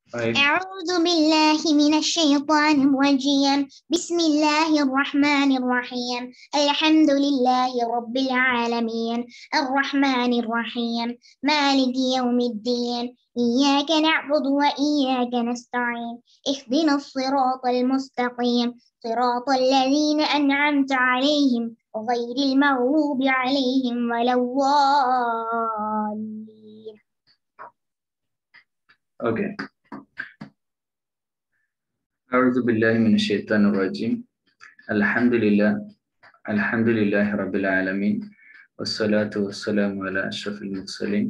أعوذ بالله من الشيطان الرجيم بسم الله الرحمن الرحيم الحمد لله رب العالمين الرحمن الرحيم مالك يوم الدين إياك نعبد وإياك نستعين اهدنا الصراط المستقيم صراط الذين أنعمت عليهم غير المغضوب عليهم ولا الضالين okay أعوذ بالله من الشيطان الرجيم الحمد لله الحمد لله رب العالمين والصلاة والسلام على أشرف المرسلين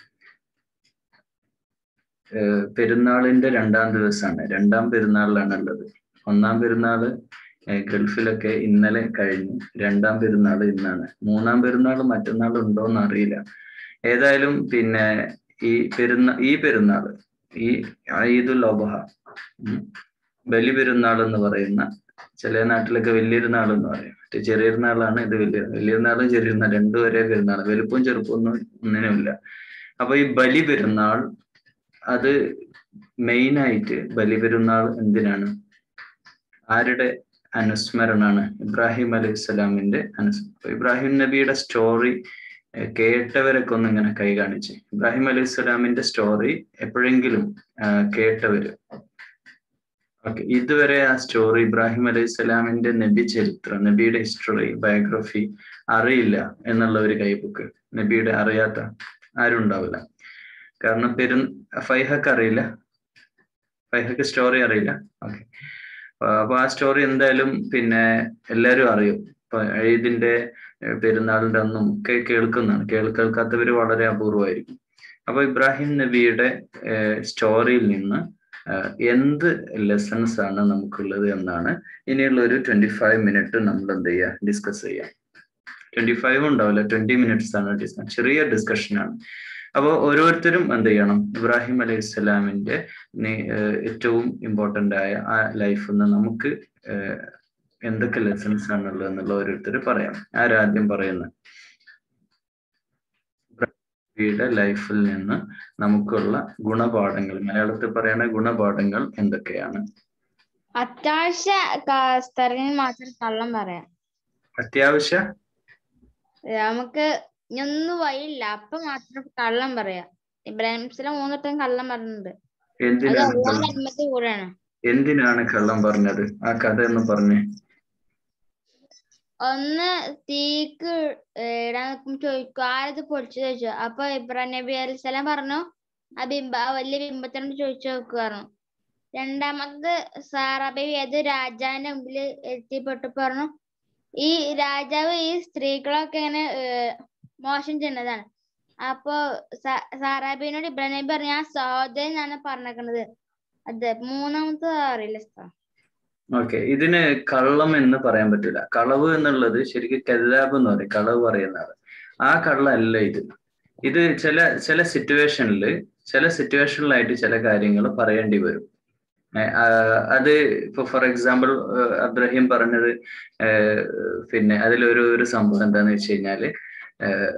ഏഹ് പെരുന്നാളിന്റെ രണ്ടാം ദിവസമാണ് രണ്ടാം പെരുന്നാളിലാണ് ഉള്ളത് ഒന്നാം പെരുന്നാള് ഏഹ് ഗൾഫിലൊക്കെ ഇന്നലെ കഴിഞ്ഞു രണ്ടാം പെരുന്നാൾ ഇന്നാണ് മൂന്നാം പെരുന്നാൾ മറ്റന്നാൾ ഉണ്ടോ എന്ന് അറിയില്ല ഏതായാലും പിന്നെ ഈ പെരുന്ന ഈ പെരുന്നാള് ഈ ഈദുൽ അബഹ ഉം, ബലി പെരുന്നാൾ എന്ന് പറയുന്ന ചില നാട്ടിലൊക്കെ വലിയൊരുന്നാൾ എന്ന് പറയും മറ്റേ ചെറിയൊരുന്നാളാണ് ഇത് വലിയ വലിയൊരുന്നാളും ചെറിയൊരുന്നാൾ രണ്ടും ഒരേ പെരുന്നാൾ വലുപ്പവും ചെറുപ്പവും ഒന്നും ഒന്നിനുമില്ല അപ്പൊ ഈ ബലി പെരുന്നാൾ അത് മെയിൻ ആയിട്ട് ബലി പെരുന്നാൾ എന്തിനാണ് ആരുടെ അനുസ്മരണാണ് ഇബ്രാഹിം അലൈഹി സ്വലാമിന്റെ അനുസ് അപ്പൊ ഇബ്രാഹിം നബിയുടെ സ്റ്റോറി ഏഹ് കേട്ടവരൊക്കെ ഒന്ന് ഇങ്ങനെ കൈ കാണിച്ച് ഇബ്രാഹിം അലൈഹി സ്വലാമിന്റെ സ്റ്റോറി എപ്പോഴെങ്കിലും ആഹ് കേട്ടവര് ഓക്കെ ഇതുവരെ ആ സ്റ്റോറി ഇബ്രാഹിം അലൈഹി സ്വലാമിന്റെ നബി ചരിത്രം നബിയുടെ ഹിസ്റ്ററി ബയോഗ്രഫി അറിയില്ല എന്നുള്ള ഒരു കൈബുക്ക് നബിയുടെ അറിയാത്ത ആരും ഉണ്ടാവില്ല കാരണം പെരു ഫൈഹക്ക് അറിയില്ല ഫൈഹക്ക് സ്റ്റോറി അറിയില്ല ഓക്കെ അപ്പൊ ആ സ്റ്റോറി എന്തായാലും പിന്നെ എല്ലാവരും അറിയും ഇപ്പൊ ഈദിന്റെ ഏഹ് പെരുന്നാളിന്റെ അന്നും ഒക്കെ കേൾക്കുന്നതാണ് കേൾ കേൾക്കാത്തവര് വളരെ അപൂർവമായിരിക്കും അപ്പൊ ഇബ്രാഹിം നബിയുടെ സ്റ്റോറിയിൽ നിന്ന് ആഹ് എന്ത് ലെസൺസ് ആണ് നമുക്കുള്ളത് എന്നാണ് ഇനിയുള്ള ഒരു ട്വന്റി ഫൈവ് മിനിറ്റ് നമ്മൾ എന്ത് ചെയ്യുക ഡിസ്കസ് ചെയ്യാം ട്വന്റി ഫൈവ് ഉണ്ടാവില്ല ട്വന്റി മിനിറ്റ്സ് ആണ് ഡിസ്കസ് ചെറിയ ഡിസ്കഷൻ ആണ് അപ്പോൾ ഓരോരുത്തരും എന്ത് ചെയ്യണം ഇബ്രാഹിം അലൈഹി സ്വലാമിന്റെ ഏറ്റവും ഇമ്പോർട്ടന്റ് ആയ ആ ലൈഫിൽ നിന്ന് നമുക്ക് ഏഹ് എന്തൊക്കെ ലെസൺസ് ആണുള്ളത് എന്നുള്ള ഓരോരുത്തർ പറയാം ആരാദ്യം പറയുന്നത് നബിയുടെ ലൈഫിൽ നിന്ന് നമുക്കുള്ള ഗുണപാഠങ്ങൾ മലയാളത്തിൽ പറയുന്ന ഗുണപാഠങ്ങൾ എന്തൊക്കെയാണ് അത്യാവശ്യ ക- സ്ഥലങ്ങളിൽ മാത്രം കള്ളം പറയാം അത്യാവശ്യ നമുക്ക് ഇനിയൊന്നും വഴിയില്ല അപ്പൊ മാത്രം കള്ളം പറയാം ഇബ്രാഹിം ഇസ്ലാം മൂന്നിട്ടും കള്ളം പറഞ്ഞിട്ടുണ്ട് അത് എന്തിനാണ് അള്ളാഹ് കള്ളം അടിമത്തെ കൂടെയാണ് എന്തിനാണ് കള്ളം പറഞ്ഞത് ആ കഥ ഒന്ന് പറഞ്ഞേ ഒന്ന് തീക്ക് ഇടാൻ നിൽക്കുമ്പോ ചോദിക്കും ആരത് പൊളിച്ചു ചോദിച്ചു അപ്പൊ ഇബ്രാഹിം നബി അലൈഹി സ്വലാം പറഞ്ഞു ആ ബിംബ ആ വലിയ ബിംബത്തിനോട് ചോദിച്ചു നോക്കുക പറഞ്ഞു രണ്ടാമത് സാറാ ബേബി ഏത് രാജാവിന്റെ മുമ്പിൽ എത്തിപ്പെട്ടു പറഞ്ഞു ഈ രാജാവ് ഈ സ്ത്രീകളൊക്കെ ഇങ്ങനെ ഏർ, മോശം ചെയ്യുന്നതാണ് അപ്പൊ സ- സാറാബിനോട് ഇബ്രാഹിം നബി പറഞ്ഞു ആ സഹോദരൻ എന്നാണ് പറഞ്ഞേക്കണത് അതെ മൂന്നാമത്തെ അറിയില്ല സ്ഥലം ഓക്കെ ഇതിന് കള്ളം എന്ന് പറയാൻ പറ്റില്ല കളവ് എന്നുള്ളത് ശരിക്കും കെല്ലാബ് എന്ന് പറയും കളവ് പറയുന്നതാണ് ആ കള്ളല്ല ഇത് ഇത് ചില ചില സിറ്റുവേഷനിൽ ചില സിറ്റുവേഷനിലായിട്ട് ചില കാര്യങ്ങൾ പറയേണ്ടി വരും ഏ, ആ, അത് ഇപ്പൊ ഫോർ എക്സാമ്പിൾ അബ്രഹീം പറഞ്ഞത് ഏഹ്, പിന്നെ അതിലൊരു ഒരു സംഭവം എന്താന്ന് വെച്ച് കഴിഞ്ഞാല് ഏഹ്,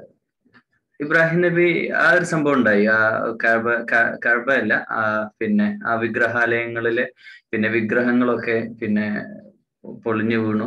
ഇബ്രാഹിം നബി ആ ഒരു സംഭവം ഉണ്ടായി ആ കഅബ ക- കഅബ അല്ല ആ പിന്നെ ആ വിഗ്രഹാലയങ്ങളിലെ പിന്നെ വിഗ്രഹങ്ങളൊക്കെ പിന്നെ പൊളിഞ്ഞു വീണു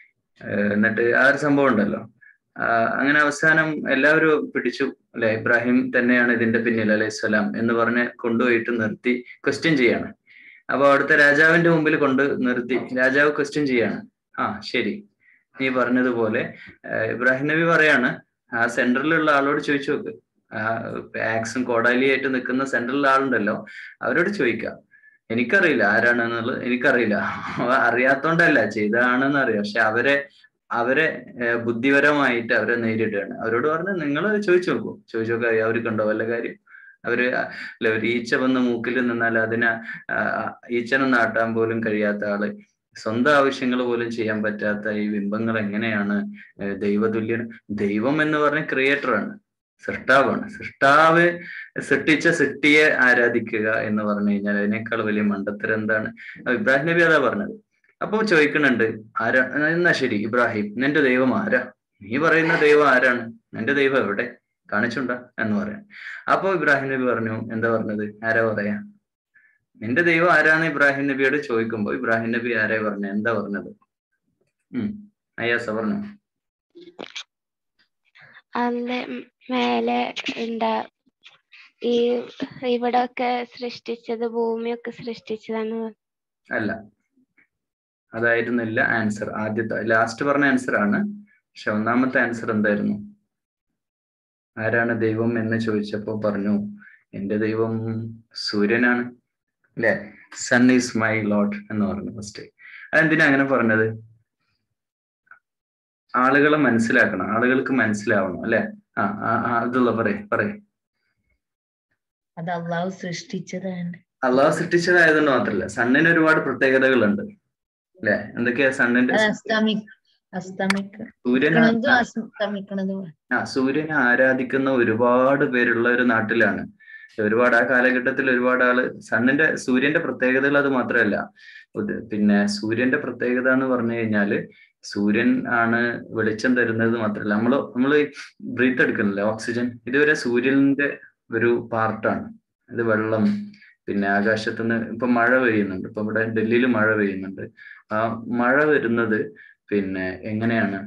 ഏഹ് എന്നിട്ട് ആ ഒരു സംഭവം ഉണ്ടല്ലോ ആ, അങ്ങനെ അവസാനം എല്ലാവരും പിടിച്ചു അല്ലെ ഇബ്രാഹിം തന്നെയാണ് ഇതിന്റെ പിന്നിൽ അലൈഹി സ്വലാം എന്ന് പറഞ്ഞ് കൊണ്ടുപോയിട്ട് നിർത്തി ക്വസ്റ്റ്യൻ ചെയ്യാണ് അപ്പൊ അവിടുത്തെ രാജാവിന്റെ മുമ്പിൽ കൊണ്ട് നിർത്തി രാജാവ് ക്വസ്റ്റ്യൻ ചെയ്യാണ് ആ ശരി നീ പറഞ്ഞതുപോലെ ഏഹ് ഇബ്രാഹിം നബി പറയാണ് ആ സെന്ററിലുള്ള ആളോട് ചോദിച്ചു നോക്ക് ആ ആക്സും കോടാലിയായിട്ട് നിൽക്കുന്ന സെന്ററിലുള്ള ആളുണ്ടല്ലോ അവരോട് ചോദിക്കാം എനിക്കറിയില്ല ആരാണെന്നുള്ളത് എനിക്കറിയില്ല അറിയാത്തോണ്ടല്ല ചെയ്തതാണെന്ന് അറിയാം പക്ഷെ അവരെ അവരെ ഏഹ് ബുദ്ധിപരമായിട്ട് അവരെ നേരിടുകയാണ് അവരോട് പറഞ്ഞ് നിങ്ങൾ ചോദിച്ചു നോക്കൂ ചോദിച്ചു നോക്കുക അവർക്കുണ്ടോ വല്ല കാര്യം അവര് അല്ല ഒരു ഈച്ച വന്ന് മൂക്കിൽ നിന്നാൽ അതിനെ ആ, ഈച്ചനെ നാട്ടാൻ പോലും കഴിയാത്ത ആള് സ്വന്തം ആവശ്യങ്ങൾ പോലും ചെയ്യാൻ പറ്റാത്ത ഈ ബിംബങ്ങൾ എങ്ങനെയാണ് ഏഹ് ദൈവതുല്യൻ ദൈവം എന്ന് പറഞ്ഞ ക്രിയേറ്ററാണ് സൃഷ്ടാവാണ് സൃഷ്ടാവ് സൃഷ്ടിച്ച സൃഷ്ടിയെ ആരാധിക്കുക എന്ന് പറഞ്ഞു കഴിഞ്ഞാൽ അതിനേക്കാൾ വലിയ മണ്ടത്തരം എന്താണ് അപ്പൊ ഇബ്രാഹിം നബി അതാ പറഞ്ഞത് അപ്പൊ ചോദിക്കുന്നുണ്ട് ആരാ എന്നാ ശരി ഇബ്രാഹിം നിന്റെ ദൈവം ആരാ നീ പറയുന്ന ദൈവം ആരാണ് നിന്റെ ദൈവം എവിടെ കാണിച്ചുണ്ട എന്ന് പറയാം അപ്പൊ ഇബ്രാഹിം നബി പറഞ്ഞു എന്താ പറഞ്ഞത് ആരാ പറയാ നിന്റെ ദൈവം ആരാന്ന് ഇബ്രാഹിം നബിയോട് ചോദിക്കുമ്പോ ഇബ്രാഹിം നബി ആരെ പറഞ്ഞു എന്താ പറഞ്ഞത് ഉം അയ്യാസ പറഞ്ഞു അന്ന് മേലെ എന്താ ഈ ഇവിടൊക്കെ സൃഷ്ടിച്ചത് ഭൂമിയൊക്കെ സൃഷ്ടിച്ചതാണ് അല്ല അതായിരുന്നില്ല ആൻസർ ആദ്യത്തെ ലാസ്റ്റ് പറഞ്ഞ ആൻസർ ആണ് പക്ഷെ ഒന്നാമത്തെ ആൻസർ എന്തായിരുന്നു ആരാണ് ദൈവം എന്ന് ചോദിച്ചപ്പോ പറഞ്ഞു എന്റെ ദൈവം സൂര്യനാണ് അല്ലെ സൺ ഈസ് മൈ ലോഡ് എന്ന് പറഞ്ഞു ഫസ്റ്റ് അതെന്തിനാ അങ്ങനെ പറഞ്ഞത് ആളുകളെ മനസ്സിലാക്കണം ആളുകൾക്ക് മനസ്സിലാവണം അല്ലെ ആ ആ ആ, അതുള്ള പറയേ പറയേ അത് അള്ളാഹു സൃഷ്ടിച്ചതാണ് അള്ളാഹ് സൃഷ്ടിച്ചതായതുകൊണ്ട് മാത്രല്ല സണ്ണിന് ഒരുപാട് പ്രത്യേകതകളുണ്ട് അല്ലെ എന്തൊക്കെയാ സണ്ണിന്റെ അത് അസ്തമി അസ്തമിക്ക സൂര്യൻ ണതും അസ്തമിക്കണതും ആ സൂര്യനെ ആരാധിക്കുന്ന ഒരുപാട് പേരുള്ള ഒരു നാട്ടിലാണ് ഒരുപാട് ആ കാലഘട്ടത്തിൽ ഒരുപാട് ആള് സണ്ണിന്റെ സൂര്യന്റെ പ്രത്യേകതകൾ അത് മാത്രമല്ല ഇത് പിന്നെ സൂര്യന്റെ പ്രത്യേകത എന്ന് പറഞ്ഞു കഴിഞ്ഞാല് സൂര്യൻ ആണ് വെളിച്ചം തരുന്നത് മാത്രമല്ല നമ്മൾ നമ്മൾ ബ്രീത്ത് എടുക്കുന്നില്ലേ ഓക്സിജൻ ഇതുവരെ സൂര്യന്റെ ഒരു പാർട്ടാണ് ഇത് വെള്ളം പിന്നെ ആകാശത്ത് നിന്ന് ഇപ്പൊ മഴ പെയ്യുന്നുണ്ട് ഇപ്പൊ ഇവിടെ ഡൽഹിയിൽ മഴ പെയ്യുന്നുണ്ട് ആ മഴ വരുന്നത് പിന്നെ എങ്ങനെയാണ്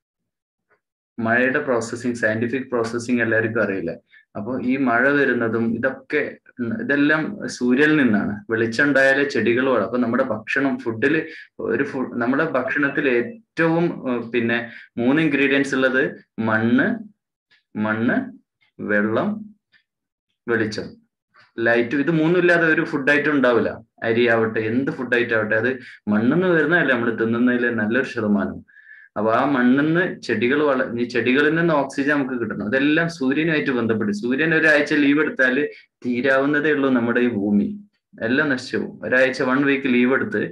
മഴയുടെ പ്രോസസ്സിങ് സയന്റിഫിക് പ്രോസസ്സിങ് എല്ലാവർക്കും അറിയില്ല അപ്പോൾ ഈ മഴ വരുന്നതും ഇതൊക്കെ ഉം ഇതെല്ലാം സൂര്യനിൽ നിന്നാണ് വെളിച്ചം ഉണ്ടായാലേ ചെടികൾ വളരും അപ്പൊ നമ്മുടെ ഭക്ഷണം ഫുഡിൽ ഒരു ഫുഡ് നമ്മുടെ ഭക്ഷണത്തിൽ ഏറ്റവും ഏർ പിന്നെ മൂന്ന് ഇൻഗ്രീഡിയൻസ് ഉള്ളത് മണ്ണ് മണ്ണ് വെള്ളം വെളിച്ചം ലൈറ്റ് ഇത് മൂന്നും ഇല്ലാതെ ഒരു ഫുഡ് ഐറ്റം ഉണ്ടാവില്ല അരി ആവട്ടെ എന്ത് ഫുഡ് ഐറ്റം ആവട്ടെ അത് മണ്ണിന്ന് വരുന്നതല്ല നമ്മൾ തിന്നുന്നതിൽ നല്ലൊരു ശതമാനം അപ്പൊ ആ മണ്ണിന്ന് ചെടികൾ വള ഈ ചെടികളിൽ നിന്ന് ഓക്സിജൻ നമുക്ക് കിട്ടണം അതെല്ലാം സൂര്യനുമായിട്ട് ബന്ധപ്പെട്ട് സൂര്യൻ ഒരാഴ്ച ലീവ് എടുത്താൽ തീരാവുന്നതേ ഉള്ളൂ നമ്മുടെ ഈ ഭൂമി എല്ലാം നശിച്ചു പോകും ഒരാഴ്ച വൺ വീക്ക് ലീവ് എടുത്ത്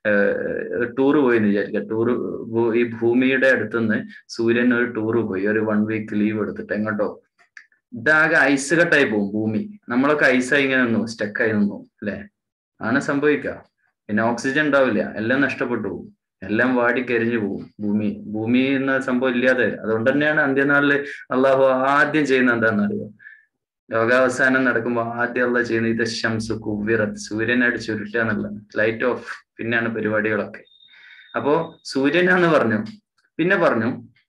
ടൂർ പോയി എന്ന് വിചാരിക്കുക ടൂർ ഈ ഭൂമിയുടെ അടുത്തുനിന്ന് സൂര്യൻ ഒരു ടൂർ പോയി ഒരു വൺ വീക്ക് ലീവ് എടുത്തിട്ട് എങ്ങോട്ടോ ഇതാകെ ഐസ് കട്ടായി പോകും ഭൂമി നമ്മളൊക്കെ ഐസായി ഇങ്ങനെ നിന്നു സ്റ്റക്കായി നിന്നു അല്ലെ ആണ് സംഭവിക്കുക പിന്നെ ഓക്സിജൻ ഉണ്ടാവില്ല എല്ലാം നഷ്ടപ്പെട്ടു പോകും എല്ലാം വാടി കരിഞ്ഞു പോകും ഭൂമി ഭൂമി എന്ന സംഭവം ഇല്ലാതെ അതുകൊണ്ട് തന്നെയാണ് അന്ത്യനാളില് അള്ളാഹു ആദ്യം ചെയ്യുന്ന എന്താണെന്ന് അറിയോ ലോകാവസാനം നടക്കുമ്പോൾ ആദ്യം അള്ള ചെയ്യുന്നത് ഇത് ശംസു കുവ്വിറത്ത് സൂര്യനായിട്ട് ചുരുട്ടുക എന്നുള്ളതാണ് ലൈറ്റ് ഓഫ് പിന്നെയാണ് പരിപാടികളൊക്കെ അപ്പോ സൂര്യനാന്ന് പറഞ്ഞു പിന്നെ പറഞ്ഞു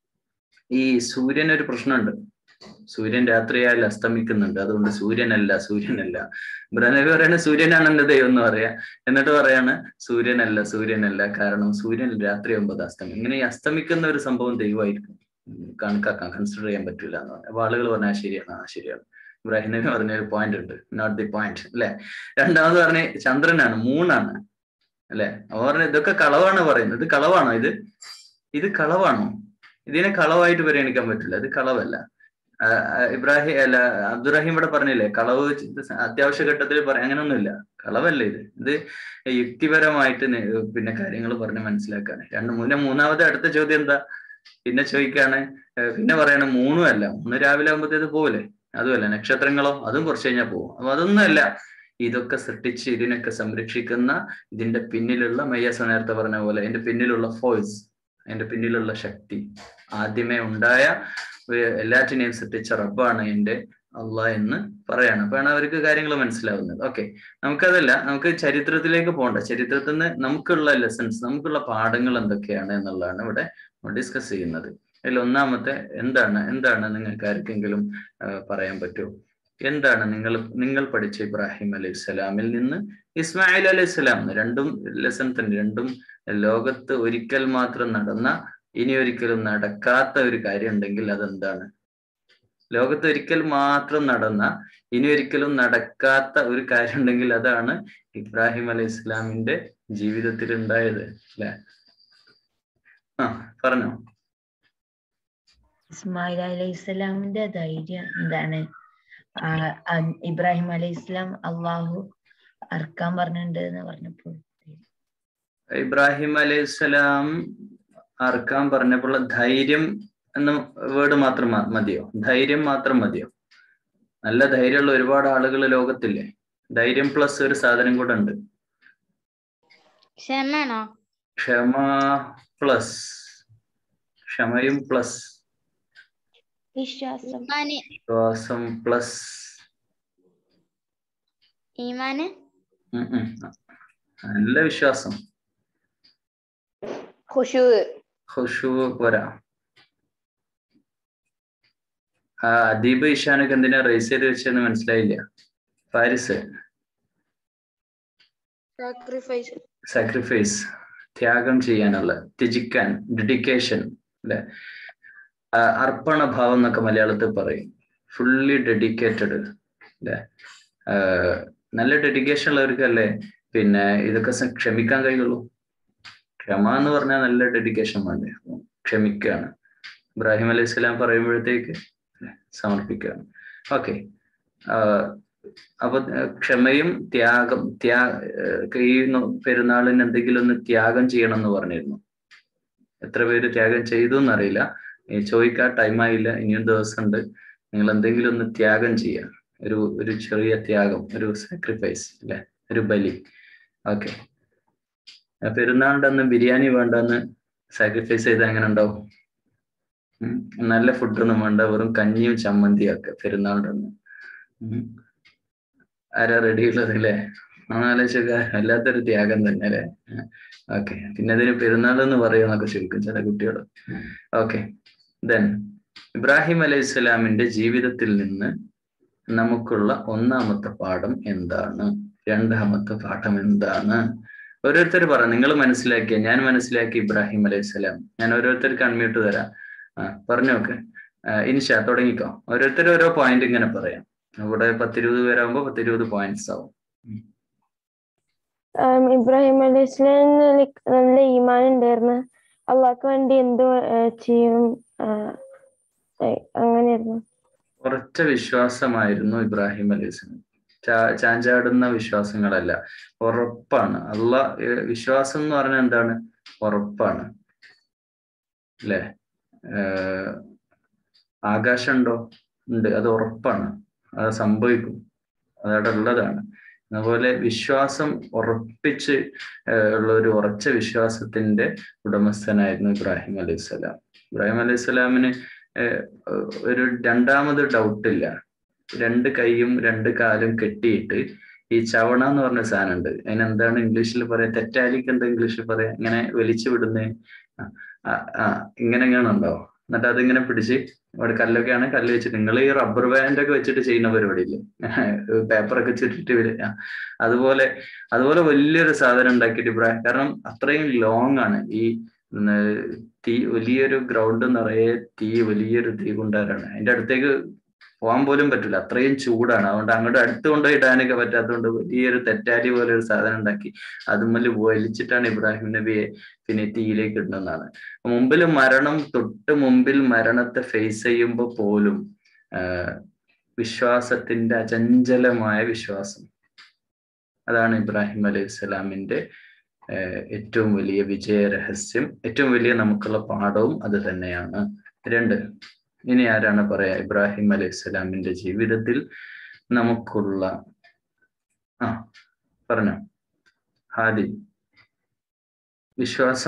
ഈ സൂര്യൻ ഒരു പ്രശ്നമുണ്ട് സൂര്യൻ രാത്രിയായാൽ അസ്തമിക്കുന്നുണ്ട് അതുകൊണ്ട് സൂര്യനല്ല സൂര്യനല്ല ബ്രനബി പറയണ സൂര്യനാണ് എന്റെ ദൈവം എന്ന് പറയാ എന്നിട്ട് പറയാണ് സൂര്യനല്ല സൂര്യനല്ല കാരണം സൂര്യൻ രാത്രി ഒമ്പത് അസ്തമി ഇങ്ങനെ ഈ അസ്തമിക്കുന്ന ഒരു സംഭവം ദൈവമായിരിക്കും ഉം കണക്കാക്കാൻ കൺസിഡർ ചെയ്യാൻ പറ്റൂല എന്ന് പറഞ്ഞു അപ്പൊ ആളുകൾ പറഞ്ഞാൽ ശരിയാണ് ആ ശരിയാണ് ഇബ്രാഹിം നബി പറഞ്ഞ ഒരു പോയിന്റ് ഉണ്ട് നോട്ട് ദി പോയിന്റ് അല്ലെ രണ്ടാമത് പറഞ്ഞ ചന്ദ്രനാണ് മൂണാണ് അല്ലെ അവ പറഞ്ഞ ഇതൊക്കെ കളവാണ് പറയുന്നത് ഇത് കളവാണോ ഇത് ഇത് കളവാണോ ഇതിനെ കളവായിട്ട് പരിഗണിക്കാൻ പറ്റില്ല ഇത് കളവല്ല ആ, ആ, ഇബ്രാഹിം അല്ല അബ്ദുറഹീം ഇവിടെ പറഞ്ഞില്ലേ കളവ് ഇത് അത്യാവശ്യ ഘട്ടത്തിൽ പറയാം അങ്ങനൊന്നുമില്ല കളവല്ല ഇത് ഇത് യുക്തിപരമായിട്ട് നി- പിന്നെ കാര്യങ്ങൾ പറഞ്ഞ് മനസ്സിലാക്കാണ് രണ്ട് പിന്നെ മൂന്നാമത്തെ അടുത്ത ചോദ്യം എന്താ പിന്നെ ചോദിക്കാണ് ഏർ പിന്നെ പറയണ മൂന്നും അല്ല മൂന്ന് രാവിലെ ആകുമ്പോഴത്തേത് പോവില്ലേ അതുമല്ല നക്ഷത്രങ്ങളോ അതും കുറച്ച് കഴിഞ്ഞാൽ പോകും അപ്പൊ അതൊന്നുമല്ല ഇതൊക്കെ സൃഷ്ടിച്ച് ഇതിനൊക്കെ സംരക്ഷിക്കുന്ന ഇതിന്റെ പിന്നിലുള്ള മയ്യാസ നേരത്തെ പറഞ്ഞ പോലെ അതിന്റെ പിന്നിലുള്ള ഫോഴ്സ് അതിന്റെ പിന്നിലുള്ള ശക്തി ആദ്യമേ ഉണ്ടായ ഏർ എല്ലാറ്റിനെയും സൃഷ്ടിച്ച റബ്ബാണ് എന്റെ അള്ളാഹ് എന്ന് പറയാണ് അപ്പോഴാണ് അവർക്ക് കാര്യങ്ങൾ മനസ്സിലാവുന്നത് ഓക്കെ നമുക്കതല്ല നമുക്ക് ചരിത്രത്തിലേക്ക് പോകണ്ട ചരിത്രത്തിൽ നിന്ന് നമുക്കുള്ള ലെസൺസ് നമുക്കുള്ള പാഠങ്ങൾ എന്തൊക്കെയാണ് എന്നുള്ളതാണ് ഇവിടെ ഡിസ്കസ് ചെയ്യുന്നത് അതിൽ ഒന്നാമത്തെ എന്താണ് എന്താണ് നിങ്ങൾക്ക് ആർക്കെങ്കിലും ആ, പറയാൻ പറ്റുമോ എന്താണ് നിങ്ങൾ നിങ്ങൾ പഠിച്ച ഇബ്രാഹിം അലൈഹി സ്വലാമിൽ നിന്ന് ഇസ്മായിൽ അലൈഹി സ്വലാം രണ്ടും ലെസൺ തന്നെ രണ്ടും ലോകത്ത് ഒരിക്കൽ മാത്രം നടന്ന ഇനി ഒരിക്കലും നടക്കാത്ത ഒരു കാര്യം ഉണ്ടെങ്കിൽ അതെന്താണ് ലോകത്ത് ഒരിക്കൽ മാത്രം നടന്ന ഇനി ഒരിക്കലും നടക്കാത്ത ഒരു കാര്യം ഉണ്ടെങ്കിൽ അതാണ് ഇബ്രാഹിം അലൈഹി ഇസ്ലാമിന്റെ ജീവിതത്തിൽ ഉണ്ടായത് അല്ലെ ആ പറഞ്ഞോ ഇസ്മായിൽ അലൈഹി സ്വലാമിന്റെ ധൈര്യം എന്താണ് ആ, ആ, ഇബ്രാഹിം അലൈഹി സ്വലാം അള്ളാഹു അർക്കാൻ പറഞ്ഞിട്ടുണ്ട് എന്ന് പറഞ്ഞപ്പോൾ ഇബ്രാഹിം അലൈഹി സ്വലാം അർക്കാൻ പറഞ്ഞപ്പോൾ ധൈര്യം എന്ന വേർഡ് മാത്രം മ- മതിയോ ധൈര്യം മാത്രം മതിയോ നല്ല ധൈര്യമുള്ള ഒരുപാട് ആളുകൾ ലോകത്തില്ലേ ധൈര്യം പ്ലസ് ഒരു സാധനം കൂടെ ഉണ്ട് ക്ഷമയാണോ ക്ഷമ പ്ലസ് ക്ഷമയും പ്ലസ് വിശ്വാസം ഈമാന് വിശ്വാസം പ്ലസ് ഈമാന് ഉം ഉം. നല്ല വിശ്വാസം ഖുശൂ ഖുഷു പോരാ ആ അദീബ് ഇഷാനൊക്കെ എന്തിനാ റേസ് ചെയ്ത് വെച്ചെന്ന് മനസ്സിലായില്ല ഫാരിസ് സാക്രിഫൈസ് സാക്രിഫൈസ് ത്യാഗം ചെയ്യാനുള്ള ത്യജിക്കാൻ ഡെഡിക്കേഷൻ അല്ലെ അർപ്പണ ഭാവം എന്നൊക്കെ മലയാളത്തിൽ പറയും ഫുള്ളി ഡെഡിക്കേറ്റഡ് അല്ലെ നല്ല ഡെഡിക്കേഷൻ ഉള്ളവർക്കല്ലേ പിന്നെ ഇതൊക്കെ സ- ക്ഷമിക്കാൻ കഴിയുള്ളൂ ക്ഷമ എന്ന് പറഞ്ഞാൽ നല്ല ഡെഡിക്കേഷൻ വേണ്ടേ ക്ഷമിക്കുകയാണ് ഇബ്രാഹിം അലൈഹി സ്വലാം പറയുമ്പോഴത്തേക്ക് സമർപ്പിക്കുകയാണ് ഓക്കെ അപ്പൊ ഏർ ക്ഷമയും ത്യാഗം ത്യാ ഏർ ഈ നോ- പെരുന്നാളിന് എന്തെങ്കിലും ഒന്ന് ത്യാഗം ചെയ്യണം എന്ന് പറഞ്ഞിരുന്നു എത്ര പേര് ത്യാഗം ചെയ്തു എന്നറിയില്ല ഈ ചോദിക്കാൻ ടൈം ആയില്ല ഇനിയും ദിവസമുണ്ട് നിങ്ങൾ എന്തെങ്കിലും ഒന്ന് ത്യാഗം ചെയ്യുക ഒരു ഒരു ചെറിയ ത്യാഗം ഒരു സാക്രിഫൈസ് അല്ലെ ഒരു ബലി ഓക്കെ പെരുന്നാളിന്റെ അന്ന് ബിരിയാണി വേണ്ടെന്ന് സാക്രിഫൈസ് ചെയ്താൽ എങ്ങനെ ഉണ്ടാവും ഉം. നല്ല ഫുഡൊന്നും വേണ്ട വെറും കഞ്ഞിയും ചമ്മന്തിയും ഒക്കെ പെരുന്നാളിന്റെ അന്ന് ഉം. ആരാ റെഡി ഉള്ളത് അല്ലേ ആലോചിച്ചൊക്കെ വല്ലാത്തൊരു ത്യാഗം തന്നെ അല്ലേ ഓക്കെ പിന്നെ അതിന് പെരുന്നാൾ എന്ന് പറയുമെന്നൊക്കെ ചോദിക്കും ചില കുട്ടികൾ ഓക്കെ ദെൻ ഇബ്രാഹിം അലൈഹി സ്വലാമിന്റെ ജീവിതത്തിൽ നിന്ന് നമുക്കുള്ള ഒന്നാമത്തെ പാഠം എന്താണ് രണ്ടാമത്തെ പാഠം എന്താണ് ഓരോരുത്തർ പറ നിങ്ങൾ മനസ്സിലാക്കിയ ഞാൻ മനസ്സിലാക്കി ഇബ്രാഹിം അലൈഹി സ്വലാം ഞാൻ ഓരോരുത്തർക്ക് അൺമ്യൂട്ട് തരാം ആ പറഞ്ഞു നോക്ക് ഇൻഷ തുടങ്ങിക്കോ ഓരോരുത്തർ ഓരോ പോയിന്റ് ഇങ്ങനെ പറയാം അവിടെ പത്തിരുപത് പേരാകുമ്പോ പത്തിരുപത് പോയിന്റ്സ് ആവും ആം, ഇബ്രാഹിം അലൈഹി സ്വലാമിന് like നല്ല ഈമാൻ ഉണ്ടായിരുന്നു അള്ളാഹ്ക്ക് വേണ്ടി എന്ത് ഏർ ചെയ്യും ആ, ഏ- അങ്ങനെയായിരുന്നു ഉറച്ച വിശ്വാസമായിരുന്നു ഇബ്രാഹിം അലൈഹി സ്വലാം ചാ- ചാഞ്ചാടുന്ന വിശ്വാസങ്ങളല്ല ഉറപ്പാണ് അല്ല വിശ്വാസം എന്ന് പറഞ്ഞാൽ എന്താണ് ഉറപ്പാണ് അല്ലേ ഏർ ആകാശം ഉണ്ടോ ഉണ്ട് അത് ഉറപ്പാണ് അത് സംഭവിക്കും അതവിടെ ഉള്ളതാണ് അതുപോലെ വിശ്വാസം ഉറപ്പിച്ച് ഏർ ഉള്ള ഒരു ഉറച്ച വിശ്വാസത്തിന്റെ ഉടമസ്ഥനായിരുന്നു ഇബ്രാഹിം അലൈഹി സ്വലാം ഇബ്രാഹിം അലൈഹി സ്വലാമിന് ഏർ ഒരു രണ്ടാമത് ഡൗട്ട് ഇല്ല രണ്ട് കൈയും രണ്ട് കാലും കെട്ടിയിട്ട് ഈ ചവണ എന്ന് പറഞ്ഞ സാധനം ഉണ്ട് അതിനെന്താണ് ഇംഗ്ലീഷിൽ പറയാ തെറ്റാലിക്ക് എന്താ ഇംഗ്ലീഷിൽ പറയാ ഇങ്ങനെ വലിച്ചു വിടുന്നേ ആ, ആ ഇങ്ങനെ ഇങ്ങനെ ഉണ്ടാവും എന്നിട്ട് അതിങ്ങനെ പിടിച്ച് അവിടെ കല്ലൊക്കെയാണ് കല്ല് വെച്ചിട്ട് നിങ്ങൾ ഈ റബ്ബർ ബാൻഡ് ഒക്കെ വെച്ചിട്ട് ചെയ്യുന്ന പരിപാടിയില്ലേ പേപ്പറൊക്കെ ചുറ്റിട്ട് വരിക അതുപോലെ അതുപോലെ വലിയൊരു സാധനം ഉണ്ടാക്കിയിട്ട് ഇബ്രാഹിം കാരണം അത്രയും ലോങ് ആണ് ഈ ഉം, തീ വലിയൊരു ഗ്രൗണ്ട് നിറയെ തീ വലിയൊരു തീ കൊണ്ടുവരാണ് അതിന്റെ അടുത്തേക്ക് പോകാൻ പോലും പറ്റില്ല അത്രയും ചൂടാണ് അതുകൊണ്ട് അങ്ങോട്ട് അടുത്ത് കൊണ്ടുപോയി ഇടാനൊക്കെ പറ്റാത്തതുകൊണ്ട് വലിയൊരു തെറ്റാലി പോലെ ഒരു സാധനം ഉണ്ടാക്കി അതുമ്മല് വലിച്ചിട്ടാണ് ഇബ്രാഹിം നബിയെ പിന്നെ തീയിലേക്ക് ഇടുന്നതാണ് മുമ്പിൽ മരണം തൊട്ട് മുമ്പിൽ മരണത്തെ ഫേസ് ചെയ്യുമ്പോൾ പോലും ആ, വിശ്വാസത്തിന്റെ അചഞ്ചലമായ വിശ്വാസം അതാണ് ഇബ്രാഹിം അലൈഹി സ്വലാമിന്റെ ഏഹ് ഏറ്റവും വലിയ വിജയ രഹസ്യം ഏറ്റവും വലിയ നമുക്കുള്ള പാഠവും അത് തന്നെയാണ് രണ്ട് ഇനി ആരാണ് പറയാ ഇബ്രാഹിം അലൈഹി സ്വലാമിന്റെ ജീവിതത്തിൽ നമുക്കുള്ള ആ പറഞ്ഞോ ഹാദി വിശ്വാസം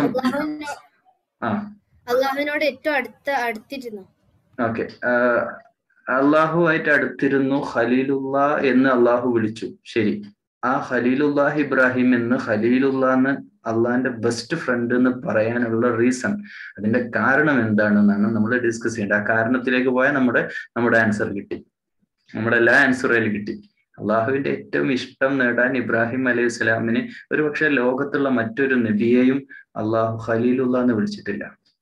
ആ അള്ളാഹുവിനോട് ഏറ്റവും അടുത്ത അടുത്തിരുന്നു ഓക്കെ അള്ളാഹുവായിട്ട് അടുത്തിരുന്നു ഖലീലുള്ള എന്ന് അള്ളാഹു വിളിച്ചു ശരി ആ ഖലീലുല്ലാഹ് ഇബ്രാഹിം എന്ന് ഖലീലുള്ള എന്ന് അള്ളാഹിന്റെ ബെസ്റ്റ് ഫ്രണ്ട് എന്ന് പറയാനുള്ള റീസൺ അതിന്റെ കാരണം എന്താണെന്നാണ് നമ്മൾ ഡിസ്കസ് ചെയ്യേണ്ടത് ആ കാരണത്തിലേക്ക് പോയാൽ നമ്മുടെ നമ്മുടെ ആൻസർ കിട്ടി നമ്മുടെ എല്ലാ ആൻസറും അതിൽ കിട്ടി അള്ളാഹുവിന്റെ ഏറ്റവും ഇഷ്ടം നേടാൻ ഇബ്രാഹിം അലൈഹി സ്വലാമിന് ഒരു പക്ഷെ ലോകത്തുള്ള മറ്റൊരു നബിയെയും അള്ളാഹു ഖലീലുള്ള എന്ന് വിളിച്ചിട്ടില്ല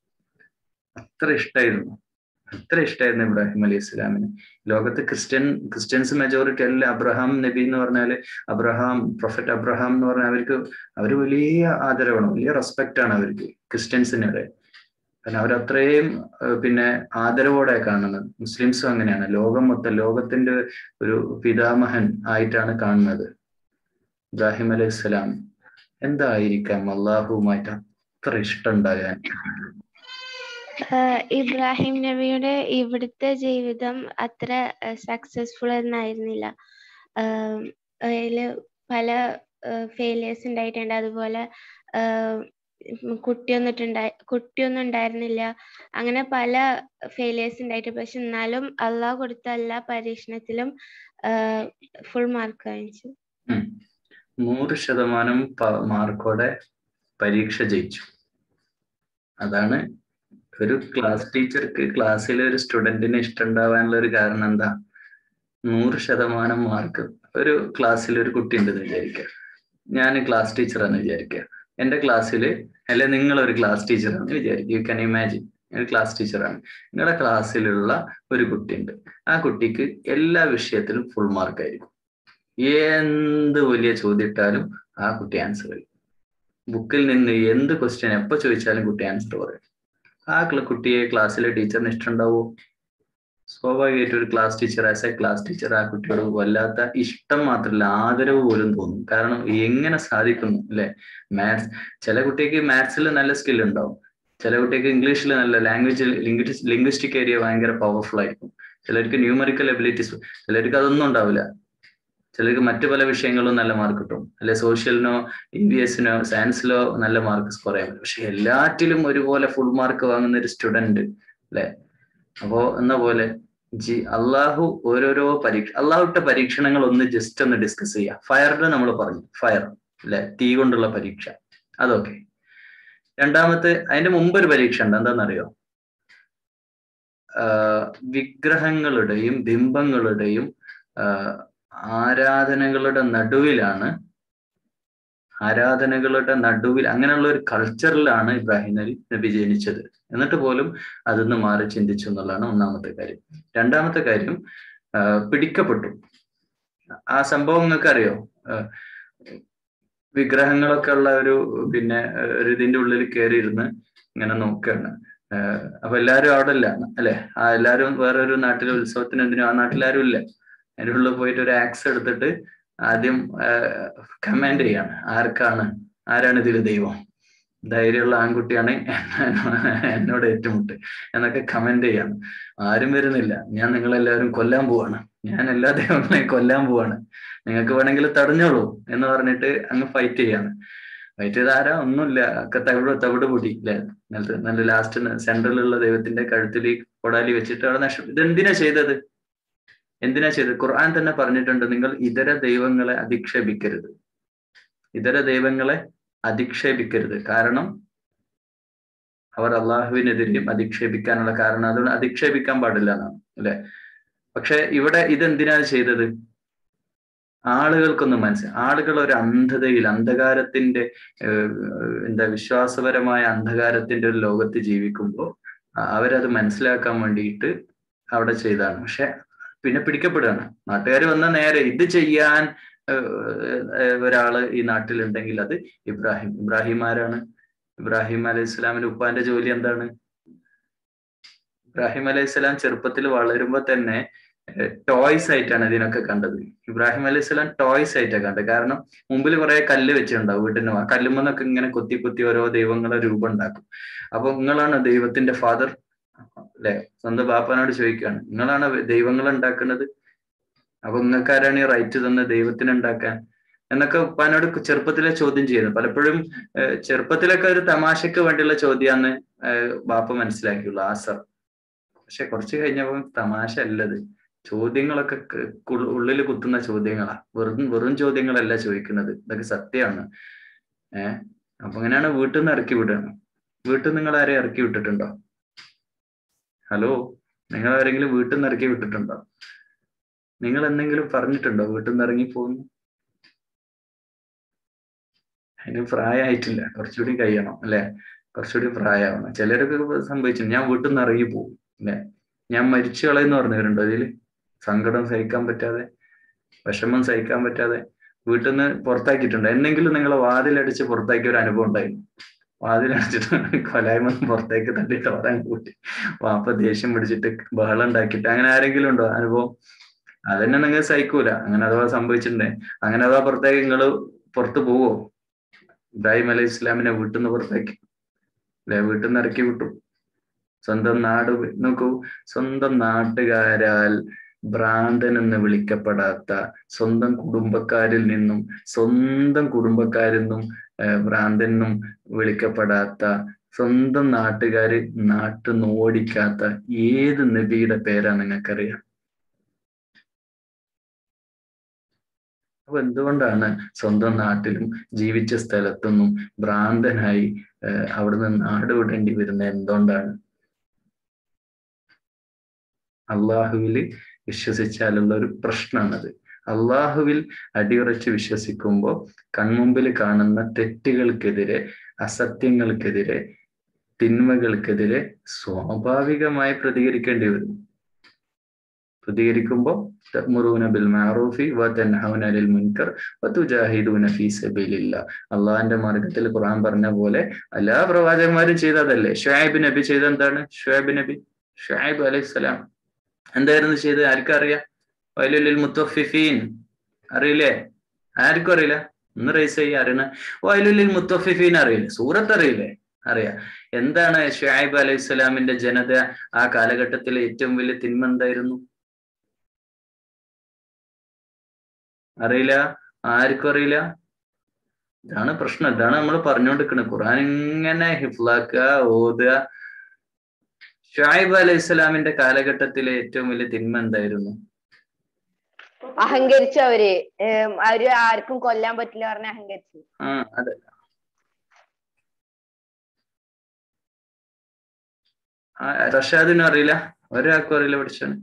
അത്ര ഇഷ്ടമായിരുന്നു അത്ര ഇഷ്ടമായിരുന്നു ഇബ്രാഹിം അലൈഹി സ്വലാമിന് ലോകത്ത് ക്രിസ്ത്യൻ ക്രിസ്ത്യൻസ് മെജോറിറ്റി അല്ല അബ്രഹാം നബി എന്ന് പറഞ്ഞാല് അബ്രഹാം പ്രൊഫറ്റ് അബ്രഹാം എന്ന് പറഞ്ഞാൽ അവർക്ക് അവർ വലിയ ആദരവാണ് വലിയ റെസ്പെക്റ്റ് ആണ് അവർക്ക് ക്രിസ്ത്യൻസിനിടെ കാരണം അവരത്രയും ഏഹ് പിന്നെ ആദരവോടെ കാണുന്നത് മുസ്ലിംസും അങ്ങനെയാണ് ലോകം മൊത്തം ലോകത്തിന്റെ ഒരു പിതാമഹൻ ആയിട്ടാണ് കാണുന്നത് ഇബ്രാഹിം അലൈഹി സ്വലാം എന്തായിരിക്കാം അള്ളാഹുവുമായിട്ട് അത്ര ഇഷ്ടം ഉണ്ടാകാൻ ആഹ് ഇബ്രാഹിം നബിയുടെ ഇവിടുത്തെ ജീവിതം അത്ര സക്സസ്ഫുൾ ഒന്നായിരുന്നില്ല ആഹ് അതില് പല ഫെയിലിയേഴ്സ് ഉണ്ടായിട്ടുണ്ട് അതുപോലെ ആഹ് കുട്ടിയൊന്നിട്ടുണ്ടായി കുട്ടിയൊന്നും ഉണ്ടായിരുന്നില്ല അങ്ങനെ പല ഫെയിലിയേഴ്സ് ഉണ്ടായിട്ട് പക്ഷെ എന്നാലും അള്ളാഹ് കൊടുത്ത എല്ലാ പരീക്ഷണത്തിലും ഫുൾ മാർക്ക് വാങ്ങിച്ചു ഉം. നൂറ് ശതമാനം പ- മാർക്കോടെ പരീക്ഷ ജയിച്ചു അതാണ് ഒരു ക്ലാസ് ടീച്ചർക്ക് ക്ലാസ്സിലെ ഒരു സ്റ്റുഡന്റിനെ ഇഷ്ടമുണ്ടാവാനുള്ള ഒരു കാരണം എന്താ നൂറ് ശതമാനം മാർക്ക് ഒരു ക്ലാസ്സിൽ ഒരു കുട്ടി ഉണ്ടെന്ന് വിചാരിക്കുക ഞാൻ ക്ലാസ് ടീച്ചറാന്ന് വിചാരിക്കുക എന്റെ ക്ലാസ്സിൽ അല്ലെ നിങ്ങൾ ഒരു ക്ലാസ് ടീച്ചറാന്ന് വിചാരിക്കുക യു ക്യാൻ ഇമാജിൻ ഒരു ക്ലാസ് ടീച്ചറാണ് നിങ്ങളുടെ ക്ലാസ്സിലുള്ള ഒരു കുട്ടിയുണ്ട് ആ കുട്ടിക്ക് എല്ലാ വിഷയത്തിലും ഫുൾ മാർക്ക് ആയിരിക്കും എന്ത് വലിയ ചോദ്യം ഇട്ടാലും ആ കുട്ടി ആൻസർ ചെയ്യും ബുക്കിൽ നിന്ന് എന്ത് ക്വസ്റ്റ്യൻ എപ്പോ ചോദിച്ചാലും കുട്ടി ആൻസർ പറയും ആ ക്ല- കുട്ടിയെ ക്ലാസ്സിലെ ടീച്ചറിന് ഇഷ്ടമുണ്ടാവോ സ്വാഭാവികമായിട്ട് ഒരു class teacher as a class teacher ആ കുട്ടിയോട് വല്ലാത്ത ഇഷ്ടം മാത്രമല്ല ആദരവ് പോലും തോന്നും കാരണം എങ്ങനെ സാധിക്കുന്നു അല്ലെ മാത്സ് ചില കുട്ടിക്ക് മാത്സിൽ നല്ല സ്കിൽ ഉണ്ടാവും ചില കുട്ടിക്ക് ഇംഗ്ലീഷിൽ നല്ല ലാംഗ്വേജ് ലിംഗ്വിസ്റ്റിക് ഏരിയ ഭയങ്കര പവർഫുൾ ആയിരിക്കും ചിലർക്ക് ന്യൂമറിക്കൽ എബിലിറ്റീസ് ചിലർക്ക് അതൊന്നും ഉണ്ടാവില്ല ചിലർക്ക് മറ്റു പല വിഷയങ്ങളും നല്ല മാർക്ക് കിട്ടും അല്ലെ സോഷ്യലിനോ ഇ വി എസിനോ സയൻസിലോ നല്ല മാർക്ക് സ്കോർ ചെയ്യാൻ പറ്റും പക്ഷെ എല്ലാറ്റിലും ഒരുപോലെ ഫുൾ മാർക്ക് വാങ്ങുന്ന ഒരു സ്റ്റുഡന്റ് അല്ലെ അപ്പോ എന്ന പോലെ ജി അള്ളാഹു ഓരോരോ പരീക്ഷ അള്ളാഹുട്ട പരീക്ഷണങ്ങൾ ഒന്ന് ജസ്റ്റ് ഒന്ന് ഡിസ്കസ് ചെയ്യാം ഫയറിന്റെ നമ്മൾ പറഞ്ഞു ഫയർ അല്ലെ തീ കൊണ്ടുള്ള പരീക്ഷ അതൊക്കെ രണ്ടാമത്തെ അതിന്റെ മുമ്പ് ഒരു പരീക്ഷ ഉണ്ട് എന്താണെന്നറിയോ ആഹ് വിഗ്രഹങ്ങളുടെയും ബിംബങ്ങളുടെയും ആഹ് ആരാധനകളുടെ നടുവിലാണ് ആരാധനകളുടെ നടുവിൽ അങ്ങനെയുള്ള ഒരു കൾച്ചറിലാണ് ഇബ്രാഹിം നബി നബി ജനിച്ചത് എന്നിട്ട് പോലും അതിന്ന് മാറി ചിന്തിച്ചു എന്നുള്ളതാണ് ഒന്നാമത്തെ കാര്യം രണ്ടാമത്തെ കാര്യം ആഹ് പിടിക്കപ്പെട്ടു ആ സംഭവം നിങ്ങൾക്ക് അറിയോ ആഹ് വിഗ്രഹങ്ങളൊക്കെ ഉള്ള ഒരു പിന്നെ ആഹ് ഒരു ഇതിന്റെ ഉള്ളിൽ കയറിയിരുന്ന് ഇങ്ങനെ നോക്കുകയാണ് ആഹ് അപ്പൊ എല്ലാരും അവിടെ ഇല്ല അല്ലെ ആ എല്ലാരും വേറൊരു നാട്ടിലെ ഉത്സവത്തിന് എന്തിനും ആ നാട്ടിലാരും ഇല്ല അതിൻ്റെ ഉള്ളിൽ പോയിട്ട് ഒരു ആക്സ് എടുത്തിട്ട് ആദ്യം കമാൻഡ് ചെയ്യാണ് ആർക്കാണ് ആരാണ് ഇതിൽ ദൈവം ധൈര്യമുള്ള ആൺകുട്ടിയാണ് എന്നോട് ഏറ്റുമുട്ട് എന്നൊക്കെ കമന്റ് ചെയ്യാണ് ആരും വരുന്നില്ല ഞാൻ നിങ്ങളെല്ലാവരും കൊല്ലാൻ പോവാണ് ഞാൻ എല്ലാ ദൈവങ്ങളെയും കൊല്ലാൻ പോവാണ് നിങ്ങൾക്ക് വേണമെങ്കിൽ തടഞ്ഞോളൂ എന്ന് പറഞ്ഞിട്ട് അങ്ങ് ഫൈറ്റ് ചെയ്യാണ് ഫൈറ്റ് ചെയ്ത് ആരാ ഒന്നുമില്ല ഒക്കെ തവിട് തവിട് പൊടി അല്ലെ നിലത്ത് നല്ല ലാസ്റ്റ് സെന്ററിലുള്ള ദൈവത്തിന്റെ കഴുത്തിൽ കൊടാലി വെച്ചിട്ട് അവിടെ നഷ്ടം ഇത് എന്തിനാ ചെയ്തത് എന്തിനാ ചെയ്തത് ഖുർആൻ തന്നെ പറഞ്ഞിട്ടുണ്ട് നിങ്ങൾ ഇതര ദൈവങ്ങളെ അധിക്ഷേപിക്കരുത് ഇതര ദൈവങ്ങളെ അധിക്ഷേപിക്കരുത് കാരണം അവർ അള്ളാഹുവിനെതിരെയും അധിക്ഷേപിക്കാനുള്ള കാരണം അതുകൊണ്ട് അധിക്ഷേപിക്കാൻ പാടില്ല എന്നാണ് അല്ലെ പക്ഷെ ഇവിടെ ഇതെന്തിനാ ചെയ്തത് ആളുകൾക്കൊന്നും മനസ്സിലായി ആളുകൾ ഒരു അന്ധതയിൽ അന്ധകാരത്തിന്റെ എന്താ വിശ്വാസപരമായ അന്ധകാരത്തിന്റെ ഒരു ലോകത്ത് ജീവിക്കുമ്പോൾ അവരത് മനസ്സിലാക്കാൻ വേണ്ടിയിട്ട് അവിടെ ചെയ്താണ് പക്ഷെ പിന്നെ പിടിക്കപ്പെടുകയാണ് നാട്ടുകാർ വന്ന നേരെ ഇത് ചെയ്യാൻ ഒരാള് ഈ നാട്ടിലുണ്ടെങ്കിൽ അത് ഇബ്രാഹിം ഇബ്രാഹിം ആരാണ് ഇബ്രാഹിം അലൈഹി ഇസ്ലാമിന്റെ ഉപ്പാന്റെ ജോലി എന്താണ് ഇബ്രാഹിം അലൈഹി സ്വലാം ചെറുപ്പത്തിൽ വളരുമ്പോൾ തന്നെ ടോയ്സ് ആയിട്ടാണ് ഇതിനൊക്കെ കണ്ടത് ഇബ്രാഹിം അലൈഹി സ്വലാം ടോയ്സ് ആയിട്ടാണ് കണ്ടത് കാരണം മുമ്പിൽ കുറെ കല്ല് വെച്ചിട്ടുണ്ടാവും വീട്ടിന് ആ കല്ലുമെന്നൊക്കെ ഇങ്ങനെ കൊത്തി കൊത്തി ഓരോ ദൈവങ്ങളെ രൂപം ഉണ്ടാക്കും അപ്പൊ നിങ്ങളാണ് ദൈവത്തിന്റെ ഫാദർ അല്ലെ സ്വന്തം ബാപ്പനോട് ചോദിക്കുകയാണ് നിങ്ങളാണ് ദൈവങ്ങൾ ഉണ്ടാക്കുന്നത് അപ്പൊ നിങ്ങൾക്ക് ആരാണ് ഈ റൈറ്റ് തന്ന ദൈവത്തിന് ഉണ്ടാക്കാൻ എന്നൊക്കെ ഉപ്പാനോട് ചെറുപ്പത്തിലെ ചോദ്യം ചെയ്യുന്നു പലപ്പോഴും ചെറുപ്പത്തിലൊക്കെ ഒരു തമാശക്ക് വേണ്ടിയുള്ള ചോദ്യാന്ന് ബാപ്പ മനസ്സിലാക്കിയുള്ളൂ ആസർ പക്ഷെ കുറച്ച് കഴിഞ്ഞപ്പോൾ തമാശ അല്ലത് ചോദ്യങ്ങളൊക്കെ ഉള്ളിൽ കുത്തുന്ന ചോദ്യങ്ങളാ വെറും വെറും ചോദ്യങ്ങളല്ല ചോദിക്കുന്നത് ഇതൊക്കെ സത്യമാണ് ഏഹ് അപ്പൊ അങ്ങനെയാണ് വീട്ടിൽ നിന്ന് ഇറക്കി വിടുകയാണ് വീട്ടിൽ നിങ്ങൾ ആരെയും ഇറക്കി വിട്ടിട്ടുണ്ടോ ഹലോ നിങ്ങൾ ആരെങ്കിലും വീട്ടിൽ നിന്ന് ഇറക്കി വിട്ടിട്ടുണ്ടോ നിങ്ങൾ എന്തെങ്കിലും പറഞ്ഞിട്ടുണ്ടോ വീട്ടിൽ നിന്ന് ഇറങ്ങി പോകുന്നു അതിന് പ്രായമായിട്ടില്ല കുറച്ചുകൂടി കഴിയണം അല്ലെ കുറച്ചുകൂടി പ്രായമാവണം ചിലരൊക്കെ സംഭവിച്ചു ഞാൻ വീട്ടിൽ നിന്ന് ഇറങ്ങി പോകും അല്ലെ ഞാൻ മരിച്ചു കളയെന്ന് പറഞ്ഞവരുണ്ടോ അതില് സങ്കടം സഹിക്കാൻ പറ്റാതെ വിഷമം സഹിക്കാൻ പറ്റാതെ വീട്ടിൽ നിന്ന് പുറത്താക്കിയിട്ടുണ്ട് എന്തെങ്കിലും നിങ്ങളെ വാതിലടിച്ച് പുറത്താക്കിയ ഒരു അനുഭവം ഉണ്ടായിരുന്നു വാതിലടച്ചിട്ട് കൊലായ്മ പുറത്തേക്ക് തട്ടിട്ട് ഓടാൻ കൂട്ടി വാപ്പ ദേഷ്യം പിടിച്ചിട്ട് ബഹളം ഉണ്ടാക്കിയിട്ട് അങ്ങനെ ആരെങ്കിലും ഉണ്ടോ അനുഭവം അതന്നെ നിങ്ങൾ സഹിക്കൂല അങ്ങനെ അഥവാ സംഭവിച്ചിട്ടുണ്ടേ അങ്ങനെ അഥവാ പുറത്തേക്ക് നിങ്ങൾ പുറത്തു പോവോ ഇബ്രാഹിം അലൈഹി ഇസ്ലാമിനെ വീട്ടിൽ നിന്ന് പുറത്താക്കി അല്ലെ വീട്ടിൽ നിന്ന് ഇറക്കി വിട്ടു സ്വന്തം നാട് നോക്കൂ സ്വന്തം നാട്ടുകാരാൽ ഭ്രാന്തൻ എന്ന് വിളിക്കപ്പെടാത്ത സ്വന്തം കുടുംബക്കാരിൽ നിന്നും സ്വന്തം കുടുംബക്കാരിൽ നിന്നും ഭ്രാന്തനും വിളിക്കപ്പെടാത്ത സ്വന്തം നാട്ടുകാര് നാട്ടിൽ നിന്ന് ഓടിക്കാത്ത ഏത് നബിയുടെ പേരാ നിങ്ങൾക്കറിയാം അപ്പൊ എന്തുകൊണ്ടാണ് സ്വന്തം നാട്ടിലും ജീവിച്ച സ്ഥലത്തൊന്നും ഭ്രാന്തനായി ഏഹ് അവിടുന്ന് നാട് വിടേണ്ടി വരുന്നത് എന്തുകൊണ്ടാണ് അള്ളാഹുവിൽ വിശ്വസിച്ചാലുള്ള ഒരു പ്രശ്നമാണത് അള്ളാഹുവിൽ അടിയുറച്ച് വിശ്വസിക്കുമ്പോൾ കൺമുമ്പിൽ കാണുന്ന തെറ്റുകൾക്കെതിരെ അസത്യങ്ങൾക്കെതിരെ തിന്മകൾക്കെതിരെ സ്വാഭാവികമായി പ്രതികരിക്കേണ്ടി വരും പ്രതികരിക്കുമ്പോൾ തഅ്മുറൂന ബിൽ മഅറൂഫി വ തൻഹൗന അനിൽ മുൻകർ വ തുജാഹിദൂന ഫീ സബീലില്ലാ അള്ളാഹിന്റെ മാർഗത്തിൽ ഖുർആൻ പറഞ്ഞ പോലെ എല്ലാ പ്രവാചകന്മാരും ചെയ്തതല്ലേ ഷുഐബ് നബി ചെയ്ത എന്താണ് ഷുഐബ് നബി ഷുഐബ് അലൈഹിസ്സലാം എന്തായിരുന്നു ചെയ്തത് ആർക്കും അറിയാം വയലുലിൽ മുത്തഫിഫീൻ അറിയില്ലേ ആർക്കും അറിയില്ല ഒന്ന് റൈസ് ചെയ്യ അറിയണ വയലുലിൽ മുത്തഫിഫീൻ അറിയില്ലേ സൂറത്ത് അറിയില്ലേ അറിയാം എന്താണ് ഷുഐബ് അലൈഹി സ്വലാമിന്റെ ജനത ആ കാലഘട്ടത്തിലെ ഏറ്റവും വലിയ തിന്മ എന്തായിരുന്നു അറിയില്ല ആർക്കും അറിയില്ല ഇതാണ് പ്രശ്നം ഇതാണ് നമ്മൾ പറഞ്ഞുകൊണ്ടിരിക്കുന്നത് ഖുർആൻ ഇങ്ങനെ ഹിഫ്ലാക്കുക ഓതുക ഷുഐബ് അലൈഹി സ്വലാമിന്റെ കാലഘട്ടത്തിലെ ഏറ്റവും വലിയ തിന്മ എന്തായിരുന്നു അഹങ്കരിച്ചു അവര് ഏം, അവര് ആർക്കും കൊല്ലാൻ പറ്റില്ല പറഞ്ഞ അഹങ്കരിച്ചു ആ അതെ ആ, റഷാദിനും അറിയില്ല ഒരാൾക്കും അറിയില്ല പഠിച്ചാണ്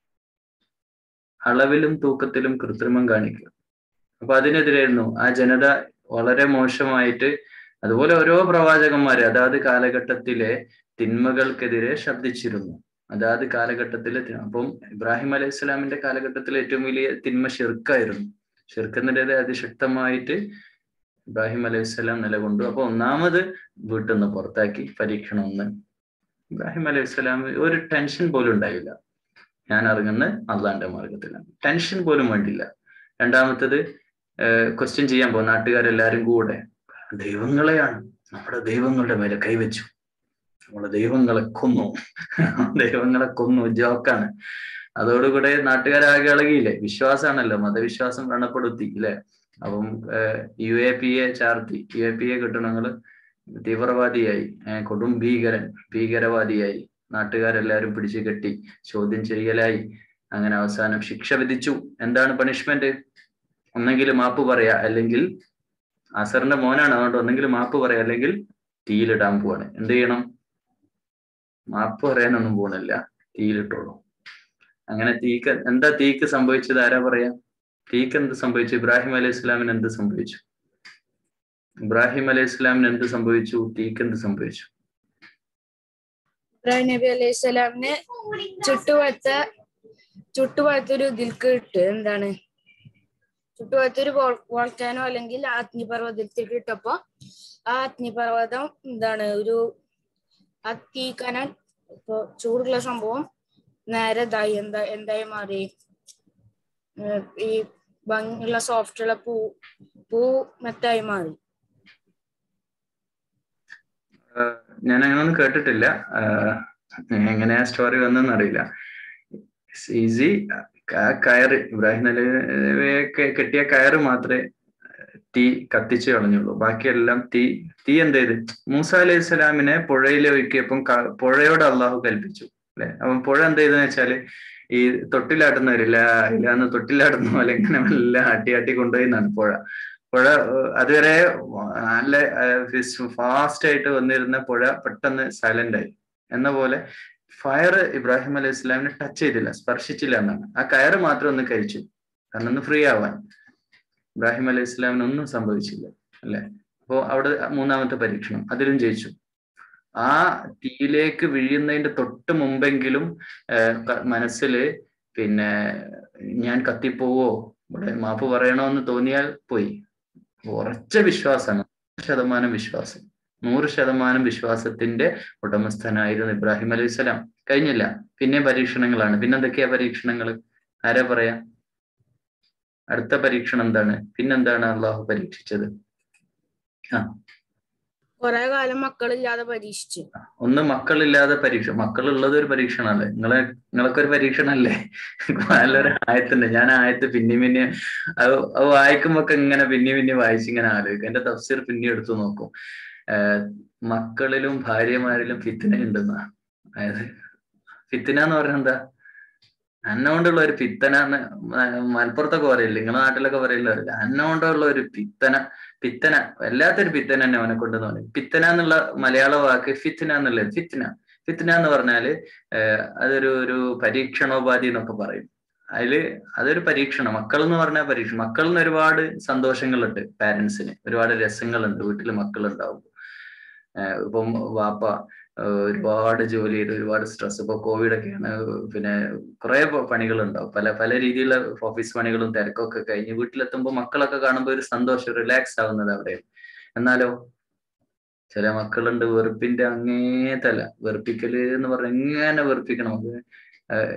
അളവിലും തൂക്കത്തിലും കൃത്രിമം കാണിക്കുക അപ്പൊ അതിനെതിരായിരുന്നു ആ ജനത വളരെ മോശമായിട്ട് അതുപോലെ ഓരോ പ്രവാചകന്മാര് അതാത് കാലഘട്ടത്തിലെ തിന്മകൾക്കെതിരെ ശബ്ദിച്ചിരുന്നു അതാത് കാലഘട്ടത്തിലെ തി- അപ്പം ഇബ്രാഹിം അലൈഹി സ്വലാമിന്റെ കാലഘട്ടത്തിലെ ഏറ്റവും വലിയ തിന്മ ഷിർക്കായിരുന്നു ഷിർക്കെതിരെ അതിശക്തമായിട്ട് ഇബ്രാഹിം അലൈഹി സ്വലാം നിലകൊണ്ടു അപ്പൊ ഒന്നാമത് വീട്ടിൽ നിന്ന് പുറത്താക്കി പരീക്ഷണം ഒന്ന് ഇബ്രാഹിം അലൈഹി സ്വലാം ഒരു ടെൻഷൻ പോലും ഉണ്ടായില്ല ഞാൻ ഇറങ്ങുന്ന അള്ളാന്റെ മാർഗത്തിലാണ് ടെൻഷൻ പോലും വേണ്ടില്ല രണ്ടാമത്തത് ക്വസ്റ്റ്യൻ ചെയ്യാൻ പോകും നാട്ടുകാരെല്ലാരും കൂടെ ദൈവങ്ങളെയാണ് നമ്മുടെ ദൈവങ്ങളുടെ മേലെ കൈവച്ചു നമ്മുടെ ദൈവങ്ങളെ കൊന്നു ദൈവങ്ങളെ കൊന്നു ജോക്കാണ് അതോടുകൂടെ നാട്ടുകാരാകെ ഇളകിയില്ലേ വിശ്വാസമാണല്ലോ മതവിശ്വാസം വ്രണപ്പെടുത്തി ഇല്ലേ അപ്പം യു എ പി എ ചാർത്തി യു എ പി എ കിട്ടണങ്ങള് തീവ്രവാദിയായി ഏഹ് കൊടും ഭീകരൻ ഭീകരവാദിയായി നാട്ടുകാരെല്ലാരും പിടിച്ചു കെട്ടി ചോദ്യം ചെയ്യലായി അങ്ങനെ അവസാനം ശിക്ഷ വിധിച്ചു എന്താണ് പണിഷ്മെന്റ് ഒന്നെങ്കിൽ മാപ്പ് പറയാ അല്ലെങ്കിൽ അസറിന്റെ മോനാണ് അതുകൊണ്ട് ഒന്നെങ്കിൽ മാപ്പ് പറയാ അല്ലെങ്കിൽ തീയിലിടാൻ പോവാണ് എന്ത് ചെയ്യണം മാപ്പ് പറയാനൊന്നും പോണില്ല തീയിലിട്ടോളൂ അങ്ങനെ തീക്ക് എന്താ തീക്ക് സംഭവിച്ചത് ആരാ പറയാ തീക്ക് എന്ത് സംഭവിച്ചു ഇബ്രാഹിം അലൈഹി ഇസ്ലാമിന് എന്ത് സംഭവിച്ചു ഇബ്രാഹിം അലൈഹി ഇസ്ലാമിന് എന്ത് സംഭവിച്ചു തീക്ക് എന്ത് സംഭവിച്ചു ഇബ്രാഹിം നബി അലൈഹി സ്വലാമിന് ചുട്ടുപഴുത്ത ചുട്ടുപഴുത്തൊരു ഇതിൽക്ക് ഇട്ട് എന്താണ് ചുട്ടുപഴുത്തൊരു വോൾക്കാനോ അല്ലെങ്കിൽ അഗ്നിപർവ്വതത്തിലേക്ക് ഇട്ടപ്പോ ആ അഗ്നിപർവ്വതം എന്താണ് ഒരു ആ തീക്കനൽ ഇപ്പൊ ചൂടുള്ള സംഭവം നേരെ ഇതായി എന്താ എന്തായി മാറി ഏർ ഈ ഭംഗിയുള്ള സോഫ്റ്റ് ഉള്ള പൂ പൂ മെത്തായി മാറി ഞാൻ അങ്ങനൊന്നും കേട്ടിട്ടില്ല ആഹ് എങ്ങനെയാ സ്റ്റോറി വന്നെന്ന് അറിയില്ല ഈസി ആ കയറ് ഇബ്രാഹിം നബിയെ കെ- കെട്ടിയ കയറ് മാത്രമേ തീ കത്തിച്ചു കളഞ്ഞുള്ളൂ ബാക്കിയെല്ലാം തീ തീ എന്ത് ചെയ്ത് മൂസ അലൈഹി സ്വലാമിനെ പുഴയിൽ ഒഴുക്കിയപ്പം ക- പുഴയോട് അള്ളാഹു കൽപ്പിച്ചു അല്ലെ അപ്പം പുഴ എന്ത് ചെയ്തെന്ന് വെച്ചാല് ഈ തൊട്ടിലാട്ടുന്നവരില്ല ഇല്ലാന്ന് തൊട്ടിലാടുന്ന പോലെ ഇങ്ങനെ എല്ലാം ആട്ടി ആട്ടി കൊണ്ടുപോയി എന്നാണ് പുഴ പുഴ ഏഹ് അതുവരെ നല്ല ഫാസ്റ്റ് ആയിട്ട് വന്നിരുന്ന പുഴ പെട്ടെന്ന് സൈലന്റ് ആയി എന്ന പോലെ ഫയർ ഇബ്രാഹിം അലൈഹി ഇസ്ലാമിനെ ടച്ച് ചെയ്തില്ല സ്പർശിച്ചില്ല എന്നാണ് ആ കയറ് മാത്രം ഒന്ന് കഴിച്ചു കാരണം ഒന്ന് ഫ്രീ ആവാൻ ഇബ്രാഹിം അലൈഹി ഇസ്ലാമിന് ഒന്നും സംഭവിച്ചില്ല അല്ലെ അപ്പോ അവിടെ മൂന്നാമത്തെ പരീക്ഷണം അതിലും ജയിച്ചു ആ തീയിലേക്ക് വീഴുന്നതിന്റെ തൊട്ട് മുമ്പെങ്കിലും ഏഹ് ക- മനസ്സില് പിന്നെ ഞാൻ കത്തിപ്പോവോ ഇവിടെ മാപ്പ് പറയണോന്ന് തോന്നിയാൽ പോയി ഉറച്ച വിശ്വാസമാണ് നൂറ് ശതമാനം വിശ്വാസം നൂറ് ശതമാനം വിശ്വാസത്തിന്റെ ഉടമസ്ഥനായിരുന്നു ഇബ്രാഹിം അലൈഹി സ്വലാം കഴിഞ്ഞില്ല പിന്നെ പരീക്ഷണങ്ങളാണ് പിന്നെന്തൊക്കെയാ പരീക്ഷണങ്ങൾ ആരാ പറയാ അടുത്ത പരീക്ഷണം എന്താണ് പിന്നെന്താണ് അള്ളാഹു പരീക്ഷിച്ചത് കുറെ കാലം മക്കളില്ലാതെ പരീക്ഷിച്ചു ഒന്ന് മക്കളില്ലാതെ പരീക്ഷ മക്കളുള്ളത് ഒരു പരീക്ഷണമല്ലേ നിങ്ങളെ നിങ്ങളൊക്കെ ഒരു പരീക്ഷണമല്ലേ നല്ലൊരു ആയത്തുണ്ട് ഞാൻ ആ ആയത്ത് പിന്നെ പിന്നെ അത് അത് വായിക്കുമ്പോ ഒക്കെ ഇങ്ങനെ പിന്നെ പിന്നെ വായിച്ച് ഇങ്ങനെ ആലോചിക്കും എന്റെ തഫ്സീർ പിന്നെ എടുത്തു നോക്കും ആഹ് മക്കളിലും ഭാര്യമാരിലും ഫിത്തിന ഉണ്ടെന്ന അതായത് ഫിത്തിന എന്ന് പറഞ്ഞാൽ എന്താ അന്ന കൊണ്ടുള്ള ഒരു പിത്തന എന്ന് മ- മലപ്പുറത്തൊക്കെ പറയില്ല നിങ്ങളുടെ നാട്ടിലൊക്കെ പറയില്ല അന്ന കൊണ്ടുള്ള ഒരു പിത്തന പിത്തന വല്ലാത്തൊരു പിത്തന തന്നെ അവനെ കൊണ്ടെന്ന് പറയും പിത്തന എന്നുള്ള മലയാള വാക്ക് ഫിത്തന എന്നുള്ളത് ഫിത്തന ഫിത്തന എന്ന് പറഞ്ഞാല് ഏഹ് അതൊരു ഒരു പരീക്ഷണോപാധി എന്നൊക്കെ പറയും അതില് അതൊരു പരീക്ഷണം മക്കൾ എന്ന് പറഞ്ഞാൽ പരീക്ഷണം മക്കളിൽ നിന്ന് ഒരുപാട് സന്തോഷങ്ങളുണ്ട് പാരന്റ്സിന് ഒരുപാട് രസങ്ങളുണ്ട് വീട്ടിൽ മക്കളുണ്ടാവും ഏഹ് ഇപ്പം വാപ്പ ഏഹ് ഒരുപാട് ജോലി ചെയ്ത് ഒരുപാട് സ്ട്രെസ് ഇപ്പൊ കോവിഡ് ഒക്കെയാണ് പിന്നെ കുറെ പണികളുണ്ടാവും പല പല രീതിയിലുള്ള ഓഫീസ് പണികളും തിരക്കൊക്കെ കഴിഞ്ഞ് വീട്ടിലെത്തുമ്പോൾ മക്കളൊക്കെ കാണുമ്പോൾ ഒരു സന്തോഷം റിലാക്സ് ആവുന്നത് അവിടെ എന്നാലോ ചില മക്കളുണ്ട് വെറുപ്പിന്റെ അങ്ങേ തല വെറുപ്പിക്കല് എന്ന് പറഞ്ഞ എങ്ങനെ വെറുപ്പിക്കണം അത് ഏഹ്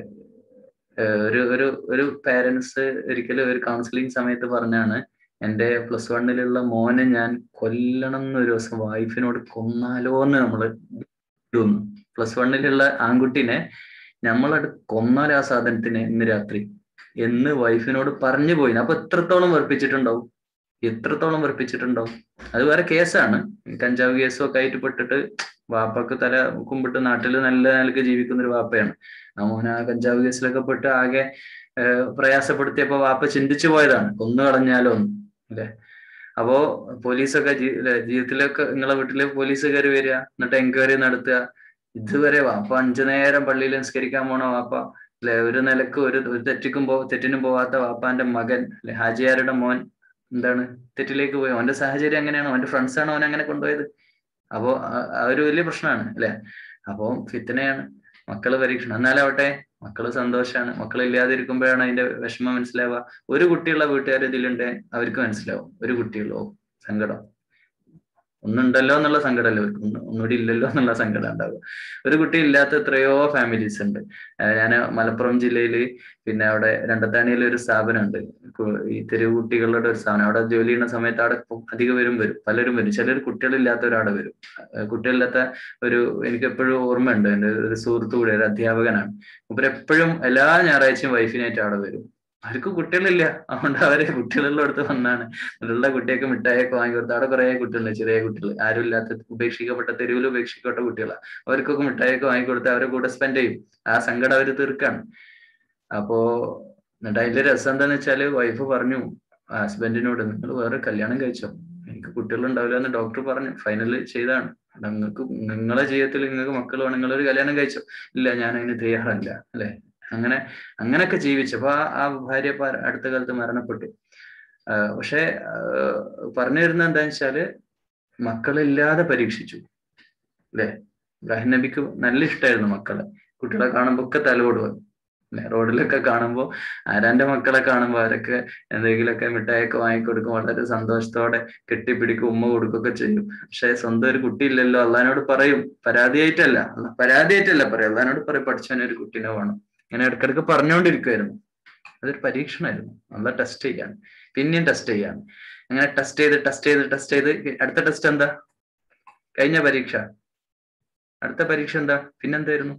ഏഹ് ഒരു ഒരു ഒരു പാരന്റ്സ് ഒരിക്കലും ഒരു കൗൺസിലിംഗ് സമയത്ത് പറഞ്ഞാണ് എന്റെ പ്ലസ് വണ്ണിലുള്ള മോനെ ഞാൻ കൊല്ലണം എന്നൊരു ദിവസം വൈഫിനോട് കൊന്നാലോ എന്ന് നമ്മള് തോന്നുന്നു പ്ലസ് വണ്ണിലുള്ള ആൺകുട്ടിനെ നമ്മളത് കൊന്നാൽ ആ സാധനത്തിനെ ഇന്ന് രാത്രി എന്ന് വൈഫിനോട് പറഞ്ഞു പോയി അപ്പൊ എത്രത്തോളം വെറുപ്പിച്ചിട്ടുണ്ടാവും എത്രത്തോളം വെറുപ്പിച്ചിട്ടുണ്ടാവും അത് വേറെ കേസാണ് കഞ്ചാവ് കേസും ഒക്കെ ആയിട്ട് പെട്ടിട്ട് വാപ്പക്ക് തല കുമ്പിട്ട് നാട്ടിൽ നല്ല നിലക്ക് ജീവിക്കുന്ന ഒരു വാപ്പയാണ് ആ മോൻ ആ കഞ്ചാവ് കേസിലൊക്കെ പെട്ട് ആകെ ഏഹ് പ്രയാസപ്പെടുത്തിയപ്പോ വാപ്പ ചിന്തിച്ചു പോയതാണ് കൊന്നു കളഞ്ഞാലോ എന്ന് അല്ലെ അപ്പോ പോലീസൊക്കെ ജീ- ല്ലേ, ജീവിതത്തിലൊക്കെ നിങ്ങളെ വീട്ടില് പോലീസ് കയറി വരിക എന്നിട്ട് എൻക്വയറി നടത്തുക ഇതുവരെ വാപ്പ അഞ്ചു നേരം പള്ളിയിൽ നിസ്കരിക്കാൻ പോണ വാപ്പ അല്ലെ ഒരു നിലക്ക് ഒരു ഒരു തെറ്റിക്കും പോ തെറ്റിനും പോവാത്ത വാപ്പാന്റെ മകൻ അല്ലെ ഹാജിയാരുടെ മോൻ എന്താണ് തെറ്റിലേക്ക് പോയി അവന്റെ സാഹചര്യം അങ്ങനെയാണ് അവന്റെ ഫ്രണ്ട്സ് ആണ് അവൻ അങ്ങനെ കൊണ്ടുപോയത് അപ്പോ ആ- ആ ഒരു വലിയ പ്രശ്നമാണ് അല്ലെ അപ്പോ ഫിത്തനയാണ് മക്കള് പരീക്ഷണം എന്നാലാവട്ടെ മക്കള് സന്തോഷാണ് മക്കൾ ഇല്ലാതിരിക്കുമ്പോഴാണ് അതിന്റെ വിഷമം മനസ്സിലാവുക ഒരു കുട്ടിയുള്ള വീട്ടുകാർ ഇതിലുണ്ട് അവർക്ക് മനസ്സിലാവും ഒരു കുട്ടിയുള്ളോ സങ്കടം ഒന്നുണ്ടല്ലോ എന്നുള്ള സങ്കടമല്ല അവർക്ക് ഒന്ന് ഒന്നുകൂടി ഇല്ലല്ലോ എന്നുള്ള സങ്കടം ഉണ്ടാവുക ഒരു കുട്ടി ഇല്ലാത്ത എത്രയോ ഫാമിലീസ് ഉണ്ട് ഞാൻ മലപ്പുറം ജില്ലയിൽ പിന്നെ അവിടെ രണ്ടത്താണിയിൽ ഒരു സ്ഥാപനമുണ്ട് കു- ഈ തെരുവ് കുട്ടികളുടെ ഒരു സ്ഥാപനം അവിടെ ജോലി ചെയ്യുന്ന സമയത്ത് അവിടെ ഇപ്പം അധികം പേരും വരും പലരും വരും ചിലർ കുട്ടികളില്ലാത്തവരവിടെ വരും ഏഹ് കുട്ടികളില്ലാത്ത ഒരു എനിക്ക് എപ്പോഴും ഓർമ്മയുണ്ട് എൻ്റെ ഒരു സുഹൃത്തു കൂടെ ഒരു അധ്യാപകനാണ് മൂപ്പര് എപ്പോഴും എല്ലാ ഞായറാഴ്ചയും വൈഫിനായിട്ട് അവിടെ വരും അവർക്ക് കുട്ടികളില്ല അതുകൊണ്ട് അവര് കുട്ടികളുള്ള അടുത്ത് വന്നാണ് ഉള്ള കുട്ടിയൊക്കെ മിഠായിയൊക്കെ വാങ്ങി കൊടുത്ത് അവിടെ കുറെ കുട്ടികളുണ്ട് ചെറിയ കുട്ടികൾ ആരും ഇല്ലാത്ത ഉപേക്ഷിക്കപ്പെട്ട തെരുവിൽ ഉപേക്ഷിക്കപ്പെട്ട കുട്ടികളാണ് അവർക്കൊക്കെ മിഠായിയൊക്കെ വാങ്ങി കൊടുത്ത് അവരെ കൂടെ സ്പെൻഡ് ചെയ്യും ആ സങ്കടം അവര് തീർക്കാണ് അപ്പോ എന്നിട്ട് അതിന്റെ രസം എന്താന്ന് വെച്ചാല് വൈഫ് പറഞ്ഞു ഹസ്ബൻഡിനോട് നിങ്ങൾ വേറെ കല്യാണം കഴിച്ചോ എനിക്ക് കുട്ടികൾ ഉണ്ടാവില്ല എന്ന് ഡോക്ടർ പറഞ്ഞു ഫൈനൽ ചെയ്താണ് നിങ്ങൾക്ക് നിങ്ങളെ ജീവിതത്തിൽ നിങ്ങൾക്ക് മക്കൾ വേണം നിങ്ങളൊരു കല്യാണം കഴിച്ചോ ഇല്ല ഞാൻ അതിന് തയ്യാറല്ല അല്ലെ അങ്ങനെ അങ്ങനെയൊക്കെ ജീവിച്ചപ്പോ ആ ആ ഭാര്യ ഇപ്പൊ അടുത്ത കാലത്ത് മരണപ്പെട്ടു ആഹ് പക്ഷെ ആഹ് പറഞ്ഞു വരുന്നത് എന്താന്ന് വെച്ചാല് മക്കളില്ലാതെ പരീക്ഷിച്ചു അല്ലെ ഇബ്രാഹിം നബിക്ക് നല്ല ഇഷ്ടമായിരുന്നു മക്കളെ കുട്ടികളെ കാണുമ്പോ ഒക്കെ തലോടുക അല്ലെ റോഡിലൊക്കെ കാണുമ്പോ ആരാന്റെ മക്കളെ കാണുമ്പോ അവരൊക്കെ എന്തെങ്കിലുമൊക്കെ മിഠായിയൊക്കെ വാങ്ങിക്കൊടുക്കും വളരെ സന്തോഷത്തോടെ കെട്ടിപ്പിടിക്കും ഉമ്മ കൊടുക്കുകയൊക്കെ ചെയ്യും പക്ഷെ സ്വന്തം ഒരു കുട്ടി ഇല്ലല്ലോ അള്ളഹാനോട് പറയും പരാതിയായിട്ടല്ല അല്ല- പരാതിയായിട്ടല്ല പറയും അള്ളഹാനോട് പറയും പഠിച്ചവനെ ഒരു കുട്ടീനെ വേണം ഇങ്ങനെ ഇടക്കിടക്ക് പറഞ്ഞുകൊണ്ടിരിക്കുമായിരുന്നു അതൊരു പരീക്ഷണമായിരുന്നു നല്ല ടെസ്റ്റ് ചെയ്യാൻ പിന്നെയും ടെസ്റ്റ് ചെയ്യാൻ അങ്ങനെ ടെസ്റ്റ് ചെയ്ത് ടെസ്റ്റ് ചെയ്ത് ടെസ്റ്റ് ചെയ്ത് അടുത്ത ടെസ്റ്റ് എന്താ കഴിഞ്ഞ പരീക്ഷ അടുത്ത പരീക്ഷ എന്താ പിന്നെന്തായിരുന്നു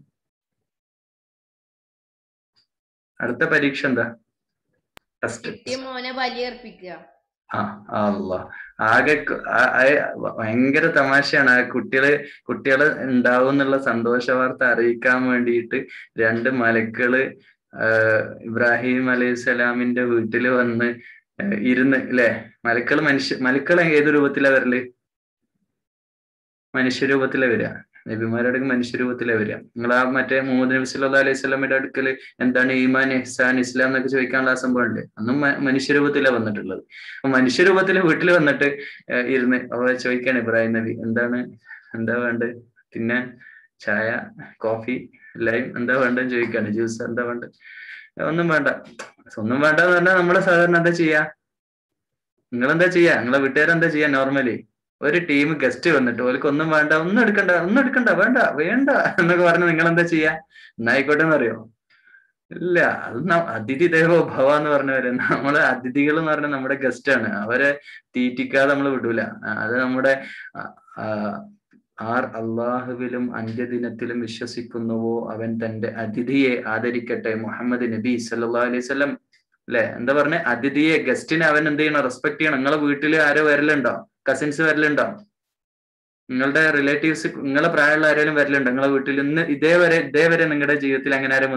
അടുത്ത പരീക്ഷ എന്താ ടെസ്റ്റ് കിട്ടിയ മോനെ ബലിയർപ്പിക്കുക ആ അല്ല ആകെ ക- ആ- ആ- ഭയങ്കര തമാശയാണ് ആ കുട്ടികള് കുട്ടികള് ഉണ്ടാവും എന്നുള്ള സന്തോഷ വാർത്ത അറിയിക്കാൻ വേണ്ടിയിട്ട് രണ്ട് മലക്കള് ആഹ് ഇബ്രാഹിം അലൈഹി സ്വലാമിന്റെ വീട്ടില് വന്ന് ആഹ് ഇരുന്ന് അല്ലെ മലക്കള് മനുഷ്യ മലക്കൾ ഏത് രൂപത്തിലാ വരല് മനുഷ്യരൂപത്തിലാ വരിക നബിമാരുടെ മനുഷ്യരൂപത്തിലാ വരിക നിങ്ങൾ ആ മറ്റേ മുഹമ്മദ് നബി സല്ലല്ലാഹു അലൈഹി സ്വലമിന്റെ അടുക്കല് എന്താണ് ഈമാൻ ഇഹ്സാൻ ഇസ്ലാം എന്നൊക്കെ ചോദിക്കാനുള്ള ആ സംഭവം ഉണ്ട് അന്നും മ- മനുഷ്യരൂപത്തിലാ വന്നിട്ടുള്ളത് അപ്പൊ മനുഷ്യരൂപത്തില് വീട്ടിൽ വന്നിട്ട് ഏഹ് ഇരുന്ന് അവ ചോദിക്കാണ് ഇബ്രാഹിം നബി എന്താണ് എന്താ വേണ്ടത് തിന്നാൻ ചായ കോഫി ലൈം എന്താ വേണ്ടതെന്ന് ചോദിക്കാണ് ജ്യൂസ് എന്താ വേണ്ടത് ഒന്നും വേണ്ട ഒന്നും വേണ്ട എന്ന് പറഞ്ഞാൽ നമ്മള് സാധാരണ എന്താ ചെയ്യാ നിങ്ങൾ എന്താ ചെയ്യാ നിങ്ങളെ വീട്ടുകാരെന്താ ചെയ്യാ നോർമലി ഒരു ടീം ഗസ്റ്റ് വന്നിട്ട് ഓർക്ക് ഒന്നും വേണ്ട ഒന്നും എടുക്കണ്ട ഒന്നും എടുക്കണ്ട വേണ്ട വേണ്ട എന്നൊക്കെ പറഞ്ഞ് നിങ്ങൾ എന്താ ചെയ്യാ എന്നായിക്കോട്ടെ എന്നറിയോ ഇല്ല അത് ന- അതിഥി ദേവോ ഭവ എന്ന് പറഞ്ഞവര് നമ്മളെ അതിഥികൾ എന്ന് പറഞ്ഞാൽ നമ്മുടെ ഗസ്റ്റ് ആണ് അവരെ തീറ്റിക്കാതെ നമ്മൾ വിടൂല ആ, അത് നമ്മുടെ ആ, ആ, ആർ അള്ളാഹുവിലും അന്ത്യദിനത്തിലും വിശ്വസിക്കുന്നുവോ അവൻ തന്റെ അതിഥിയെ ആദരിക്കട്ടെ മുഹമ്മദ് നബി സല്ലല്ലാഹു അലൈഹി വസല്ലം അല്ലെ എന്താ പറഞ്ഞ അതിഥിയെ ഗസ്റ്റിനെ അവൻ എന്ത് ചെയ്യണം റെസ്പെക്ട് ചെയ്യണം നിങ്ങളെ വീട്ടിൽ ആരോ വരലുണ്ടോ കസിൻസ് വരലുണ്ടോ നിങ്ങളുടെ റിലേറ്റീവ്സ് നിങ്ങളെ പ്രായമുള്ള ആരെങ്കിലും വരലുണ്ടോ നിങ്ങളെ വീട്ടിൽ ഇന്ന് ഇതേവരെ ഇതേവരെ നിങ്ങളുടെ ജീവിതത്തിൽ അങ്ങനെ ആരും വന്നോ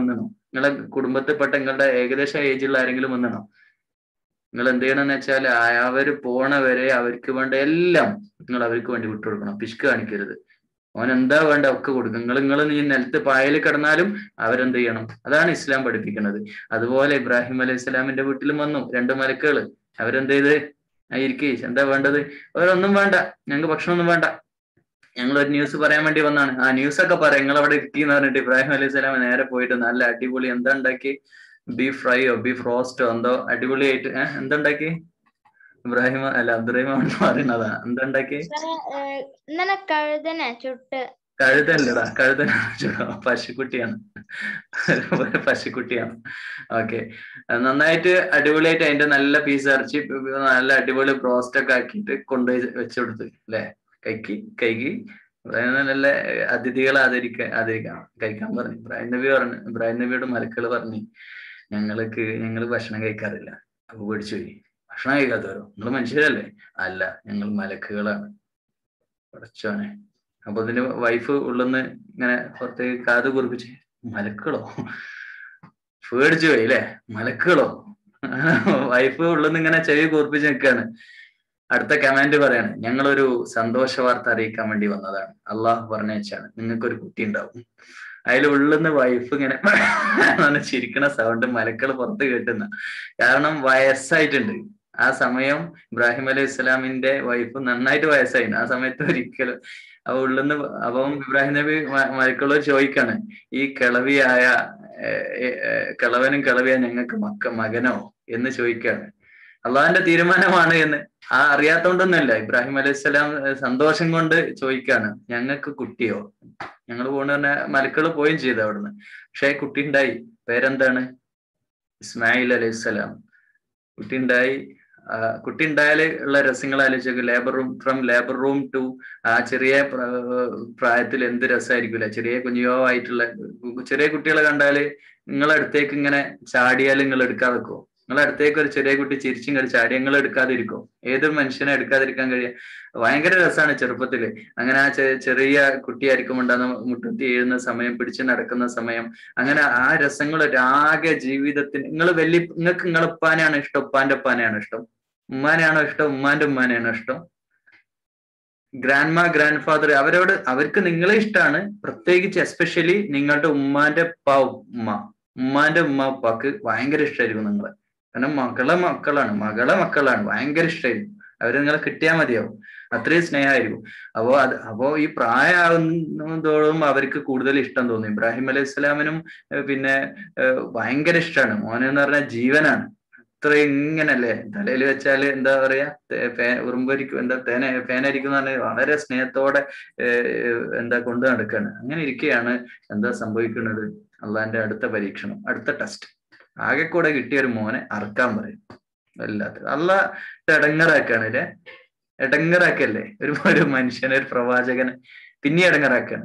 നിങ്ങളെ കുടുംബത്തിൽപ്പെട്ട നിങ്ങളുടെ ഏകദേശം ഏജുള്ള ആരെങ്കിലും വന്നണോ നിങ്ങൾ എന്ത് ചെയ്യണമെന്ന് വെച്ചാൽ അവര് പോണ വരെ അവർക്ക് വേണ്ട എല്ലാം നിങ്ങൾ അവർക്ക് വേണ്ടി വിട്ടുകൊടുക്കണം പിശുക്ക് കാണിക്കരുത് ഓൻ എന്താ വേണ്ട ഒക്കെ കൊടുക്കും നിങ്ങൾ നിങ്ങൾ ഈ നിലത്ത് പായൽ കിടന്നാലും അവരെന്ത് ചെയ്യണം അതാണ് ഇസ്ലാം പഠിപ്പിക്കുന്നത് അതുപോലെ ഇബ്രാഹിം അലൈഹി സ്വലാമിന്റെ വീട്ടിലും വന്നു രണ്ട് മലക്കുകൾ അവരെന്ത് ചെയ്ത് ആയിരിക്കേ എന്താ വേണ്ടത് അവരൊന്നും വേണ്ട ഞങ്ങൾക്ക് ഭക്ഷണമൊന്നും വേണ്ട ഞങ്ങൾ ഒരു ന്യൂസ് പറയാൻ വേണ്ടി വന്നാണ് ആ ന്യൂസ് ഒക്കെ പറയാം നിങ്ങൾ അവിടെ ഇരിക്കുന്ന പറഞ്ഞിട്ട് ഇബ്രാഹിം അലൈഹി സ്വലാം നേരെ പോയിട്ട് നല്ല അടിപൊളി എന്താ ഉണ്ടാക്കി ബീഫ് ഫ്രൈയോ ബീഫ് റോസ്റ്റോ എന്തോ അടിപൊളിയായിട്ട് ഏഹ് എന്താ ഉണ്ടാക്കി ഇബ്രാഹിം അല്ല അബ്ദുറഹിമാൻ പറയുന്നതാ എന്താ ഉണ്ടാക്കി ഇന്നലെ കഴുതന ചുട്ട് കഴുതല്ലടാ കഴുതന പശുക്കുട്ടിയാണ് പശുക്കുട്ടിയാണ് ഓക്കെ നന്നായിട്ട് അടിപൊളിയായിട്ട് അതിന്റെ നല്ല പീസ് ഇറച്ചി നല്ല അടിപൊളി ബ്രോസ്റ്റ് ഒക്കെ ആക്കിയിട്ട് കൊണ്ടുപോയി വെച്ചു കൊടുത്ത് അല്ലെ കൈക്ക് കൈക്ക് ഇബ്രാഹിം നല്ല അതിഥികളെ ആദരിക്കാൻ ആദരിക്കണം കഴിക്കാൻ പറഞ്ഞു ഇബ്രാഹിം നബി പറഞ്ഞു ഇബ്രാഹിം നബിയോട് മലക്കൾ പറഞ്ഞു ഞങ്ങൾക്ക് ഞങ്ങൾ ഭക്ഷണം കഴിക്കാറില്ല അപ്പൊ പേടിച്ചു പോയി ഭക്ഷണം കഴിക്കാത്തവരോ നിങ്ങൾ മനുഷ്യരല്ലേ അല്ല ഞങ്ങൾ മലക്കുകളാണ് പഠിച്ചോനെ അപ്പൊ അതിന്റെ വൈഫ് ഉള്ളെന്ന് ഇങ്ങനെ പുറത്തേക്ക് കാത് കുറിപ്പിച്ച് മലക്കുകളോ പേടിച്ചു പോയി അല്ലേ മലക്കുകളോ വൈഫ് ഉള്ളെന്ന് ഇങ്ങനെ ചെവി കൂർപ്പിച്ച് നിൽക്കാണ് അടുത്ത കമാൻഡ് പറയാണ് ഞങ്ങളൊരു സന്തോഷ വാർത്ത അറിയിക്കാൻ വേണ്ടി വന്നതാണ് അള്ളാഹു പറഞ്ഞാണ് നിങ്ങൾക്കൊരു കുട്ടി ഉണ്ടാവും അതിൽ ഉള്ളുന്ന വൈഫ് ഇങ്ങനെ ചിരിക്കണ സൗണ്ട് മലക്കൾ പുറത്ത് കേട്ടുന്ന കാരണം വയസ്സായിട്ടുണ്ട് ആ സമയം ഇബ്രാഹിം അലൈഹി ഇസ്ലാമിന്റെ വൈഫ് നന്നായിട്ട് വയസ്സായിരുന്നു ആ സമയത്ത് ഒരിക്കലും അപ്പൊ ഉള്ളുന്ന് അപ്പം ഇബ്രാഹിം നബി മലക്കളോട് ചോദിക്കാണ് ഈ കിളവിയായ കിളവനും കിളവിയായ ഞങ്ങൾക്ക് മക്ക മകനോ എന്ന് ചോദിക്കാണ് അള്ളാഹിന്റെ തീരുമാനമാണ് എന്ന് ആ അറിയാത്തോണ്ടൊന്നുമല്ല ഇബ്രാഹിം അലൈഹി സ്വലാം സന്തോഷം കൊണ്ട് ചോദിക്കാണ് ഞങ്ങൾക്ക് കുട്ടിയോ ഞങ്ങൾ പോണ പറഞ്ഞ മലക്കൾ പോയും ചെയ്തു അവിടുന്ന് പക്ഷെ കുട്ടി ഉണ്ടായി പേരെന്താണ് ഇസ്മായിൽ അലൈഹി സ്വലാം കുട്ടി ഉണ്ടായി കുട്ടി ഉണ്ടായാൽ ഉള്ള രസങ്ങൾ ആലോചിച്ചു labour room from labour room to ആ ചെറിയ പ്രായത്തിൽ എന്ത് രസമായിരിക്കില്ല ചെറിയ കുഞ്ഞിയോ ആയിട്ടുള്ള ചെറിയ കുട്ടികളെ കണ്ടാല് നിങ്ങളെ അടുത്തേക്ക് ഇങ്ങനെ ചാടിയാൽ നിങ്ങൾ എടുക്കാതെ വെക്കുമോ നിങ്ങളെ അടുത്തേക്ക് ഒരു ചെറിയ കുട്ടി ചിരിച്ചും കളി ചാടി നിങ്ങൾ എടുക്കാതിരിക്കും ഏതൊരു മനുഷ്യനെ എടുക്കാതിരിക്കാൻ കഴിയുക ഭയങ്കര രസമാണ് ചെറുപ്പത്തില് അങ്ങനെ ആ ചെറിയ കുട്ടിയായിരിക്കും ഉണ്ടാകുന്ന മുട്ടത്തി എഴുന്ന സമയം പിടിച്ച് നടക്കുന്ന സമയം അങ്ങനെ ആ രസങ്ങൾ ആകെ ജീവിതത്തിന് നിങ്ങൾ വലിയ നിങ്ങൾക്ക് നിങ്ങളെ ഉപ്പാനെയാണോ ഇഷ്ടം ഉപ്പാന്റെ ഉപ്പാനെയാണോ ഇഷ്ടം ഉമ്മാനെയാണോ ഇഷ്ടം ഉമ്മാന്റെ ഉമ്മാനെയാണോ ഇഷ്ടം ഗ്രാൻഡ് മാ ഗ്രാൻഡ് ഫാദർ അവരോട് അവർക്ക് നിങ്ങളെ ഇഷ്ടമാണ് പ്രത്യേകിച്ച് എസ്പെഷ്യലി നിങ്ങളുടെ ഉമ്മാന്റെ ഉപ്പ ഉമ്മ ഉമ്മാന്റെ ഉമ്മ ഉപ്പാക്ക് ഭയങ്കര ഇഷ്ടമായിരിക്കും നിങ്ങളെ കാരണം മകളെ മക്കളാണ് മകളെ മക്കളാണ് ഭയങ്കര ഇഷ്ടമായിരിക്കും അവര് നിങ്ങളെ കിട്ടിയാൽ മതിയാവും അത്രയും സ്നേഹമായിരിക്കും അപ്പോ അത് അപ്പോ ഈ പ്രായമാകുന്നതോളം അവർക്ക് കൂടുതൽ ഇഷ്ടം തോന്നും ഇബ്രാഹിം അലൈഹി സ്വലാമിനും പിന്നെ ഭയങ്കര ഇഷ്ടമാണ് മോനെന്ന് പറഞ്ഞാൽ ജീവനാണ് അത്ര ഇങ്ങനല്ലേ തലയിൽ വെച്ചാല് എന്താ പറയാ ഉറുമ്പരിക്കും എന്താ തേന പേനരിക്കും എന്ന് പറഞ്ഞാൽ വളരെ സ്നേഹത്തോടെ എന്താ കൊണ്ടു നടക്കാണ് അങ്ങനെ ഇരിക്കുകയാണ് എന്താ സംഭവിക്കുന്നത് അള്ളാന്റെ അടുത്ത പരീക്ഷണം അടുത്ത ടെസ്റ്റ് ആകെ കൂടെ കിട്ടിയ ഒരു മോനെ അറക്കാൻ പറയും വല്ലാത്ത അല്ല ഇടങ്ങറാക്കാണ് അല്ലേ ഇടങ്ങറാക്കല്ലേ ഒരു ഒരു മനുഷ്യനെ ഒരു പ്രവാചകനെ പിന്നെ ഇടങ്ങറാക്കാണ്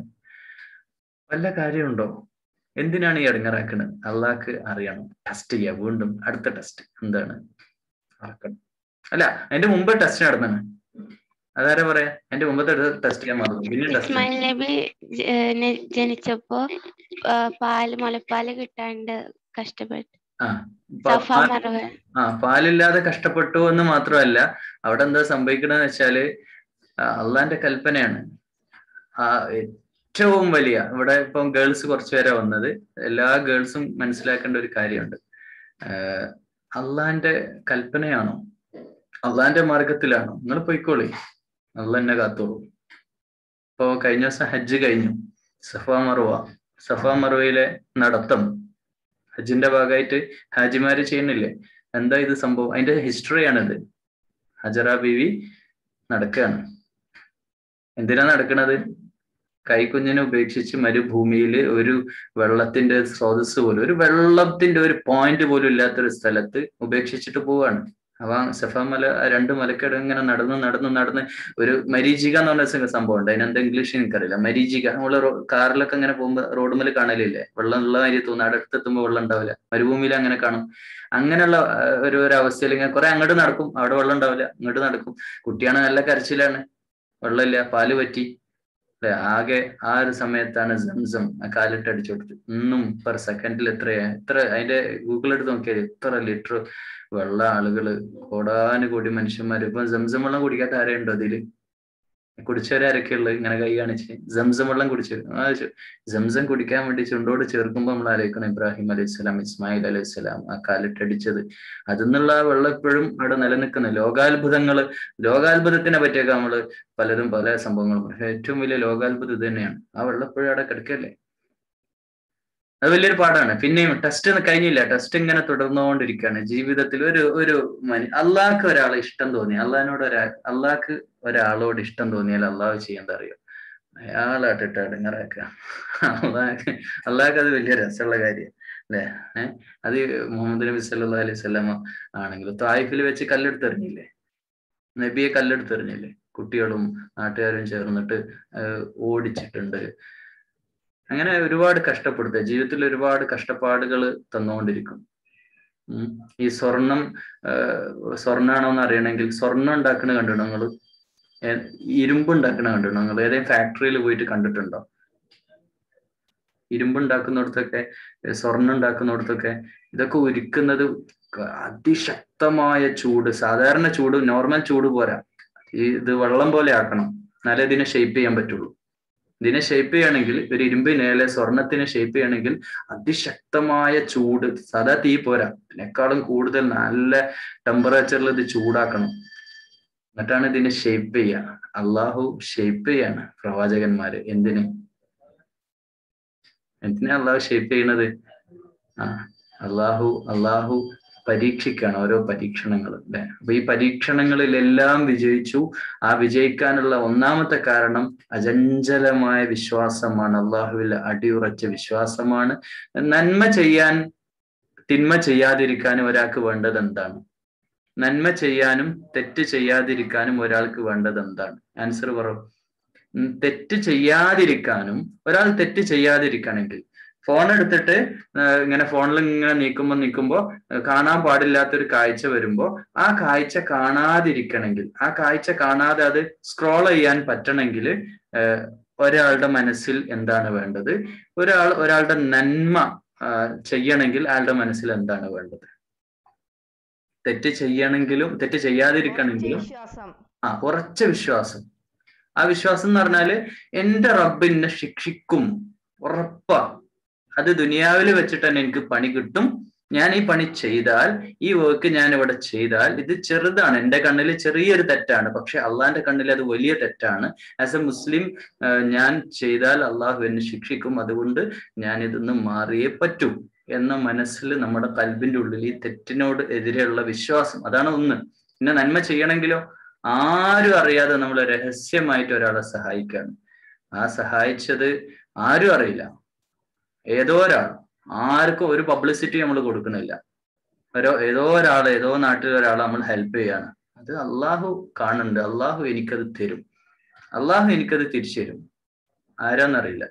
വല്ല കാര്യമുണ്ടോ എന്തിനാണ് ഈ ഇടങ്ങറാക്കുന്നത് അള്ളാഹ്ക്ക് അറിയണം ടെസ്റ്റ് ചെയ്യുക വീണ്ടും അടുത്ത ടെസ്റ്റ് എന്താണ് അറക്കണം അല്ല അതിന്റെ മുമ്പ് ടെസ്റ്റ് നടന്നാണ് അതാരാ പറയാ അതിന്റെ മുമ്പത്തെ ടെസ്റ്റ് ചെയ്യാൻ മറന്നു പിന്നെ ടെസ്റ്റ് ഇസ്മായിൽ നബി ജനിച്ചപ്പോ പാല് മുലപ്പാല് കിട്ടാണ്ട് കഷ്ടപ്പെട്ടു ആ സഫ മറവ ആ പാലില്ലാതെ കഷ്ടപ്പെട്ടു എന്ന് മാത്രമല്ല അവിടെ എന്താ സംഭവിക്കണമെന്ന് വെച്ചാല് അള്ളാന്റെ കൽപ്പനയാണ് ആ ഏറ്റവും വലിയ ഇവിടെ ഇപ്പം ഗേൾസ് കുറച്ചു പേരെ വന്നത് എല്ലാ ഗേൾസും മനസ്സിലാക്കേണ്ട ഒരു കാര്യമുണ്ട് അള്ളാന്റെ കൽപ്പനയാണോ അള്ളാന്റെ മാർഗത്തിലാണോ നിങ്ങൾ പോയിക്കോളി അള്ള എന്നെ കാത്തോളൂ ഇപ്പോ കഴിഞ്ഞ ദിവസം ഹജ്ജ് കഴിഞ്ഞു സഫ മറുവ സഫ മറുവയിലെ നടത്തം ഹജ്ജിന്റെ ഭാഗമായിട്ട് ഹാജിമാര് ചെയ്യുന്നില്ലേ എന്താ ഇത് സംഭവം അതിന്റെ ഹിസ്റ്ററിയാണിത് ഹജറ ബീവി നടക്കുകയാണ് എന്തിനാ നടക്കണത് കൈക്കുഞ്ഞിനെ ഉപേക്ഷിച്ച് മരുഭൂമിയിൽ ഒരു വെള്ളത്തിന്റെ സ്രോതസ് പോലും ഒരു വെള്ളത്തിന്റെ ഒരു പോയിന്റ് പോലും ഇല്ലാത്തൊരു സ്ഥലത്ത് ഉപേക്ഷിച്ചിട്ട് പോവാണ് അപ്പൊ സഫ മല രണ്ട് മലക്കട ഇങ്ങനെ നടന്ന് നടന്ന് നടന്ന് ഒരു മരീചിക എന്ന് പറഞ്ഞ സംഭവം ഉണ്ട് അതിനെന്താ ഇംഗ്ലീഷ് എനിക്കറിയില്ല മരീചിക നമ്മള് കാറിലൊക്കെ അങ്ങനെ പോകുമ്പോൾ റോഡ് മേലെ കാണലില്ലേ വെള്ളം ഉള്ള മാതിരി തോന്നുന്നു അടുത്തെത്തുമ്പോൾ വെള്ളം ഉണ്ടാവില്ല മരുഭൂമിയിൽ അങ്ങനെ കാണും അങ്ങനെയുള്ള ഒരു ഒരു അവസ്ഥയിൽ ഇങ്ങനെ കുറെ അങ്ങോട്ട് നടക്കും അവിടെ വെള്ളം ഉണ്ടാവില്ല ഇങ്ങോട്ട് നടക്കും കുട്ടിയാണ് നല്ല കരച്ചിലാണ് വെള്ളമില്ല പാല് പറ്റി അല്ലെ ആകെ ആ ഒരു സമയത്താണ് സംസം ആ കാലിട്ട് അടിച്ചു കൊടുത്തത് ഇന്നും പെർ സെക്കൻഡിൽ എത്രയാ എത്ര അതിന്റെ ഗൂഗിൾ എടുത്ത് നോക്കിയാൽ എത്ര ലിറ്റർ വെള്ള ആളുകള് കോടാനുകൂടി മനുഷ്യന്മാര് ഇപ്പൊ സംസം വെള്ളം കുടിക്കാത്ത ആരെയുണ്ടോ അതില് കുടിച്ചവരാരൊക്കെ ഉള്ളത് ഇങ്ങനെ കൈ കാണിച്ച് സംസം വെള്ളം കുടിച്ചു ആ ചു- സംസം കുടിക്കാൻ വേണ്ടി ചുണ്ടോട് ചേർക്കുമ്പോൾ നമ്മൾ ആലോചിക്കണം ഇബ്രാഹിം അലൈഹി സ്വലാം ഇസ്മായിൽ അലൈഹി സ്വലാം ആ കാലിട്ടടിച്ചത് അതിന്നുള്ള ആ വെള്ളം ഇപ്പോഴും അവിടെ നിലനിൽക്കുന്ന ലോകാത്ഭുതങ്ങള് ലോകാത്ഭുതത്തിനെ പറ്റിയൊക്കെ നമ്മള് പലരും പല സംഭവങ്ങളും പക്ഷെ ഏറ്റവും വലിയ ലോകാത്ഭുതം ഇത് തന്നെയാണ് ആ വെള്ളം ഇപ്പോഴും അവിടെ കിടക്കല്ലേ അത് വലിയൊരു പാടാണ് പിന്നെയും ടെസ്റ്റ് കഴിഞ്ഞില്ല ടെസ്റ്റ് ഇങ്ങനെ തുടർന്നുകൊണ്ടിരിക്കുകയാണ് ജീവിതത്തിൽ ഒരു ഒരു മനു അള്ളാഹ്ക്ക് ഒരാളെ ഇഷ്ടം തോന്നി അള്ളാഹിനോട് ഒരാ അള്ളാഹ്ക്ക് ഒരാളോട് ഇഷ്ടം തോന്നിയാൽ അള്ളാഹ് ചെയ്യാൻ അറിയോ അയാളാട്ടിട്ട് അടങ്ങറാക്കുക അള്ളാഹ് അള്ളാഹ്ക്ക് അത് വലിയ രസമുള്ള കാര്യം അല്ലേ ഏഹ് അത് മുഹമ്മദ് നബി സല്ലാ അലൈഹി സ്വലാമ ആണെങ്കിലും തായിഫിൽ വെച്ച് കല്ലെടുത്തെറിഞ്ഞില്ലേ നബിയെ കല്ലെടുത്തെറിഞ്ഞില്ലേ കുട്ടികളും നാട്ടുകാരും ചേർന്നിട്ട് ആഹ് ഓടിച്ചിട്ടുണ്ട് അങ്ങനെ ഒരുപാട് കഷ്ടപ്പെടുത്തുക ജീവിതത്തിൽ ഒരുപാട് കഷ്ടപ്പാടുകൾ തന്നുകൊണ്ടിരിക്കും ഉം. ഈ സ്വർണം സ്വർണ്ണാണോ എന്ന് അറിയണമെങ്കിൽ സ്വർണം ഉണ്ടാക്കണ കണ്ടിട്ടുണ്ടോ നിങ്ങൾ ഇരുമ്പ് ഉണ്ടാക്കണ കണ്ടിട്ടുണ്ടോ നിങ്ങൾ ഏതെങ്കിലും ഫാക്ടറിയിൽ പോയിട്ട് കണ്ടിട്ടുണ്ടോ ഇരുമ്പ് ഉണ്ടാക്കുന്നിടത്തൊക്കെ ഏഹ് സ്വർണം ഉണ്ടാക്കുന്നിടത്തൊക്കെ ഇതൊക്കെ ഒരുക്കുന്നത് ക- അതിശക്തമായ ചൂട് സാധാരണ ചൂട് നോർമൽ ചൂട് പോരാ ഈ ഇത് വെള്ളം പോലെ ആക്കണം എന്നാലേ ഇതിനെ ഷേപ്പ് ചെയ്യാൻ പറ്റുള്ളൂ ഇതിനെ ഷേപ്പ് ചെയ്യണമെങ്കിൽ ഒരു ഇരുമ്പിനെ അല്ലെ സ്വർണത്തിനെ ഷേപ്പ് ചെയ്യണമെങ്കിൽ അതിശക്തമായ ചൂട് സാധാ തീ പോരാ ഇതിനേക്കാളും കൂടുതൽ നല്ല ടെമ്പറേച്ചറിൽ ഇത് ചൂടാക്കണം എന്നിട്ടാണ് ഇതിനെ ഷേപ്പ് ചെയ്യുക അള്ളാഹു ഷേപ്പ് ചെയ്യാണ് പ്രവാചകന്മാര് എന്തിന് എന്തിനാ അള്ളാഹു ഷേപ്പ് ചെയ്യണത് ആ അള്ളാഹു അള്ളാഹു പരീക്ഷിക്കാണ് ഓരോ പരീക്ഷണങ്ങൾ അല്ലെ അപ്പൊ ഈ പരീക്ഷണങ്ങളിലെല്ലാം വിജയിച്ചു ആ വിജയിക്കാനുള്ള ഒന്നാമത്തെ കാരണം അചഞ്ചലമായ വിശ്വാസമാണ് അള്ളാഹുവിൽ അടിയുറച്ച വിശ്വാസമാണ് നന്മ ചെയ്യാൻ തിന്മ ചെയ്യാതിരിക്കാനും ഒരാൾക്ക് വേണ്ടത് എന്താണ് നന്മ ചെയ്യാനും തെറ്റ് ചെയ്യാതിരിക്കാനും ഒരാൾക്ക് വേണ്ടത് എന്താണ് ആൻസർ പറ ഉം, തെറ്റ് ചെയ്യാതിരിക്കാനും ഒരാൾ തെറ്റ് ചെയ്യാതിരിക്കണമെങ്കിൽ ഫോൺ എടുത്തിട്ട് ആ, ഇങ്ങനെ ഫോണിൽ ഇങ്ങനെ നീക്കുമ്പോൾ നീക്കുമ്പോൾ കാണാൻ പാടില്ലാത്തൊരു കാഴ്ച വരുമ്പോൾ ആ കാഴ്ച കാണാതിരിക്കണമെങ്കിൽ ആ കാഴ്ച കാണാതെ അത് സ്ക്രോൾ ചെയ്യാൻ പറ്റണമെങ്കിൽ ഒരാളുടെ മനസ്സിൽ എന്താണ് വേണ്ടത് ഒരാൾ ഒരാളുടെ നന്മ ആ, ചെയ്യണമെങ്കിൽ അയാളുടെ മനസ്സിൽ എന്താണ് വേണ്ടത് തെറ്റ് ചെയ്യണമെങ്കിലും തെറ്റ് ചെയ്യാതിരിക്കണമെങ്കിലും വിശ്വാസം ആ ഉറച്ച വിശ്വാസം ആ വിശ്വാസം എന്ന് പറഞ്ഞാല് എന്റെ റബ്ബ് എന്നെ ശിക്ഷിക്കും ഉറപ്പാ അത് ദുനിയാവിൽ വെച്ചിട്ട് തന്നെ എനിക്ക് പണി കിട്ടും ഞാൻ ഈ പണി ചെയ്താൽ ഈ വർക്ക് ഞാൻ ഇവിടെ ചെയ്താൽ ഇത് ചെറുതാണ് എന്റെ കണ്ണിൽ ചെറിയൊരു തെറ്റാണ് പക്ഷെ അള്ളാന്റെ കണ്ണിൽ അത് വലിയ തെറ്റാണ് ആസ് എ മുസ്ലിം ഞാൻ ചെയ്താൽ അള്ളാഹു എന്നെ ശിക്ഷിക്കും അതുകൊണ്ട് ഞാൻ ഇതൊന്ന് മാറിയേ പറ്റൂ എന്ന മനസ്സിൽ നമ്മുടെ കൽബിന്റെ ഉള്ളിൽ ഈ തെറ്റിനോട് എതിരെയുള്ള വിശ്വാസം അതാണ് ഒന്ന് പിന്നെ നന്മ ചെയ്യണമെങ്കിലോ ആരും അറിയാതെ നമ്മൾ രഹസ്യമായിട്ട് ഒരാളെ സഹായിക്കുകയാണ് ആ സഹായിച്ചത് ആരും അറിയില്ല ഏതോ ഒരാൾ ആർക്കും ഒരു പബ്ലിസിറ്റി നമ്മൾ കൊടുക്കണില്ല ഓരോ ഏതോ ഒരാൾ ഏതോ നാട്ടിൽ ഒരാൾ നമ്മൾ ഹെൽപ്പ് ചെയ്യാണ് അത് അള്ളാഹു കാണുന്നുണ്ട് അള്ളാഹു എനിക്കത് തരും അള്ളാഹു എനിക്കത് തിരിച്ചു തരും ആരാന്നറിയില്ല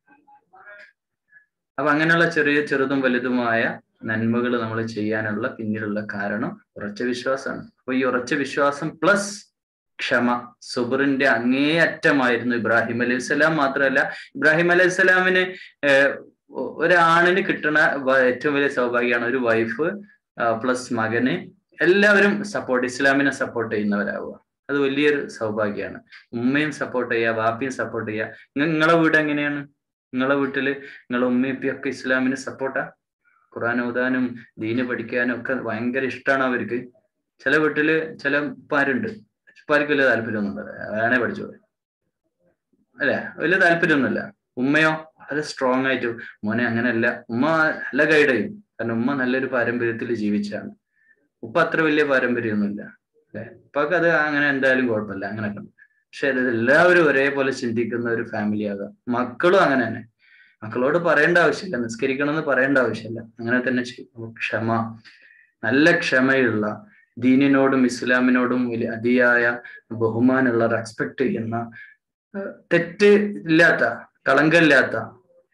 അപ്പൊ അങ്ങനെയുള്ള ചെറിയ ചെറുതും വലുതുമായ നന്മകൾ നമ്മൾ ചെയ്യാനുള്ള പിന്നിലുള്ള കാരണം ഉറച്ച വിശ്വാസമാണ് അപ്പൊ ഈ ഉറച്ച വിശ്വാസം പ്ലസ് ക്ഷമ സുബറിന്റെ അങ്ങേയറ്റമായിരുന്നു ഇബ്രാഹിം അലൈഹി സ്വലാം മാത്രമല്ല ഇബ്രാഹിം അലൈഹി സ്വലാമിന് ഒരാണിന് കിട്ടുന്ന വ- ഏറ്റവും വലിയ സൗഭാഗ്യമാണ് ഒരു വൈഫ് പ്ലസ് മകന് എല്ലാവരും സപ്പോർട്ട് ഇസ്ലാമിനെ സപ്പോർട്ട് ചെയ്യുന്നവരാവുക അത് വലിയൊരു സൗഭാഗ്യമാണ് ഉമ്മയും സപ്പോർട്ട് ചെയ്യുക വാപ്പിയും സപ്പോർട്ട് ചെയ്യുക നിങ്ങളെ വീട് എങ്ങനെയാണ് നിങ്ങളെ വീട്ടില് നിങ്ങളെ ഉമ്മയും ഉപ്പയും ഒക്കെ ഇസ്ലാമിന് സപ്പോർട്ടാ ഖുറാൻ ഓതാനും ദീന് പഠിക്കാനും ഒക്കെ ഭയങ്കര ഇഷ്ടമാണ് അവർക്ക് ചില വീട്ടില് ചില ഉപ്പാരുണ്ട് ഉപ്പാർക്ക് വലിയ താല്പര്യമൊന്നുമില്ല വേണേ പഠിച്ചോളെ അല്ലെ വലിയ താല്പര്യമൊന്നുമില്ല ഉമ്മയോ അത് സ്ട്രോങ് ആയിട്ട് മോനെ അങ്ങനെയല്ല ഉമ്മ നല്ല ഗൈഡ് ചെയ്യും കാരണം ഉമ്മ നല്ലൊരു പാരമ്പര്യത്തിൽ ജീവിച്ചാണ് ഉപ്പ അത്ര വലിയ പാരമ്പര്യമൊന്നുമില്ല അല്ലെ ഉപ്പൊക്കെ അത് അങ്ങനെ എന്തായാലും കുഴപ്പമില്ല അങ്ങനെയൊക്കെ പക്ഷെ അത് എല്ലാവരും ഒരേപോലെ ചിന്തിക്കുന്ന ഒരു ഫാമിലി ആകാം മക്കളും അങ്ങനെ തന്നെ മക്കളോട് പറയേണ്ട ആവശ്യമില്ല നിസ്കരിക്കണം എന്ന് പറയേണ്ട ആവശ്യമില്ല അങ്ങനെ തന്നെ ചെയ്യും ക്ഷമ നല്ല ക്ഷമയുള്ള ദീനിനോടും ഇസ്ലാമിനോടും വലിയ അതിയായ ബഹുമാനമുള്ള റെസ്പെക്ട് ചെയ്യുന്ന ഏഹ് തെറ്റ് ഇല്ലാത്ത കളങ്കമില്ലാത്ത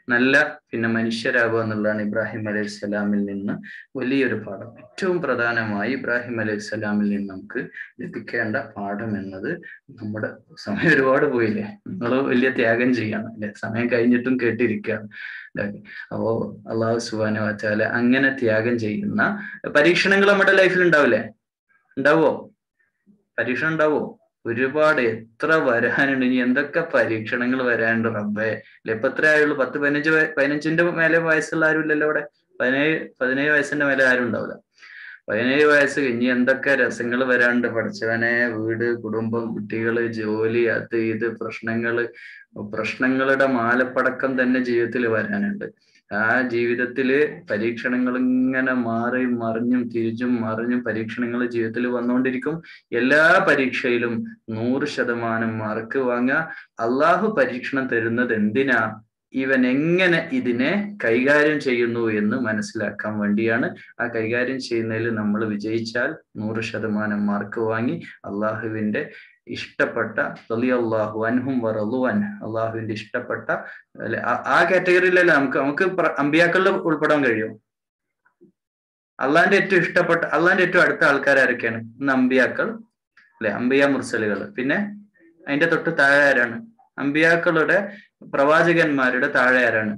നല്ല പിന്നെ മനുഷ്യരാകുക എന്നുള്ളതാണ് ഇബ്രാഹിം അലൈഹി സ്വലാമിൽ നിന്ന് വലിയൊരു പാഠം ഏറ്റവും പ്രധാനമായി ഇബ്രാഹിം അലൈഹി സ്വലാമിൽ നിന്ന് നമുക്ക് ലഭിക്കേണ്ട പാഠം എന്നത് നമ്മുടെ സമയം ഒരുപാട് പോയില്ലേ നിങ്ങൾ വലിയ ത്യാഗം ചെയ്യണം അല്ലെ സമയം കഴിഞ്ഞിട്ടും കേട്ടിരിക്കുകയാണ് അപ്പോ അള്ളാഹു സുബാന വച്ചാല് അങ്ങനെ ത്യാഗം ചെയ്യുന്ന പരീക്ഷണങ്ങൾ നമ്മുടെ ലൈഫിൽ ഉണ്ടാവില്ലേ ഉണ്ടാവോ പരീക്ഷണം ഉണ്ടാവോ ഒരുപാട് എത്ര വരാനുണ്ട് ഇനി എന്തൊക്കെ പരീക്ഷണങ്ങൾ വരാനുണ്ട് റബ്ബേ അല്ലെ ഇപ്പൊ എത്ര ആയുള്ളൂ പത്ത് പതിനഞ്ച് വയ- പതിനഞ്ചിന്റെ മേലെ വയസ്സുള്ള ആരും ഇല്ലല്ലോ ഇവിടെ പതിനേഴ് പതിനേഴ് വയസ്സിന്റെ മേലെ ആരും ഉണ്ടാവില്ല പതിനേഴ് വയസ്സ് ഇനി എന്തൊക്കെ രസങ്ങൾ വരാനുണ്ട് പഠിച്ചവനെ വീട് കുടുംബം കുട്ടികള് ജോലി അത് ഇത് പ്രശ്നങ്ങള് പ്രശ്നങ്ങളുടെ മാലപ്പടക്കം തന്നെ ജീവിതത്തിൽ വരാനുണ്ട് ആ ജീവിതത്തില് പരീക്ഷണങ്ങൾ ഇങ്ങനെ മാറി മറിഞ്ഞും തിരിച്ചും മറിഞ്ഞും പരീക്ഷണങ്ങൾ ജീവിതത്തിൽ വന്നുകൊണ്ടിരിക്കും എല്ലാ പരീക്ഷയിലും നൂറ് ശതമാനം മാർക്ക് വാങ്ങുക അള്ളാഹു പരീക്ഷണം തരുന്നത് എന്തിനാ ഇവൻ എങ്ങനെ ഇതിനെ കൈകാര്യം ചെയ്യുന്നു എന്ന് മനസ്സിലാക്കാൻ വേണ്ടിയാണ് ആ കൈകാര്യം ചെയ്യുന്നതിൽ നമ്മൾ വിജയിച്ചാൽ നൂറ് ശതമാനം മാർക്ക് വാങ്ങി അള്ളാഹുവിന്റെ ഇഷ്ടപ്പെട്ട അള്ളാഹു അൻഹും വറലുവൻ അള്ളാഹുവിന്റെ ഇഷ്ടപ്പെട്ട അല്ലെ ആ- ആ കാറ്റഗറിയിലല്ല നമുക്ക് നമുക്ക് പ്ര- അമ്പിയാക്കളിൽ ഉൾപ്പെടാൻ കഴിയും അള്ളാഹിന്റെ ഏറ്റവും ഇഷ്ടപ്പെട്ട അള്ളാഹിന്റെ ഏറ്റവും അടുത്ത ആൾക്കാർ ആരൊക്കെയാണ് ഇന്ന് അമ്പിയാക്കൾ അല്ലെ അമ്പിയ മുർസലുകൾ പിന്നെ അതിന്റെ തൊട്ട് താഴെ ആരാണ് അമ്പിയാക്കളുടെ പ്രവാചകന്മാരുടെ താഴെ ആരാണ്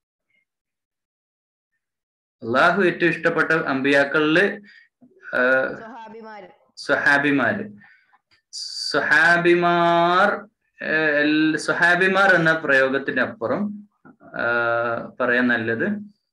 അള്ളാഹു ഏറ്റവും ഇഷ്ടപ്പെട്ട അമ്പിയാക്കളില് ആഹ് സ്വഹാബിമാര് സ്വഹാബിമാര് സ്വഹാബിമാർ ഏഹ് എൽ- സ്വഹാബിമാർ എന്ന പ്രയോഗത്തിന് അപ്പുറം ആഹ് പറയാൻ നല്ലത്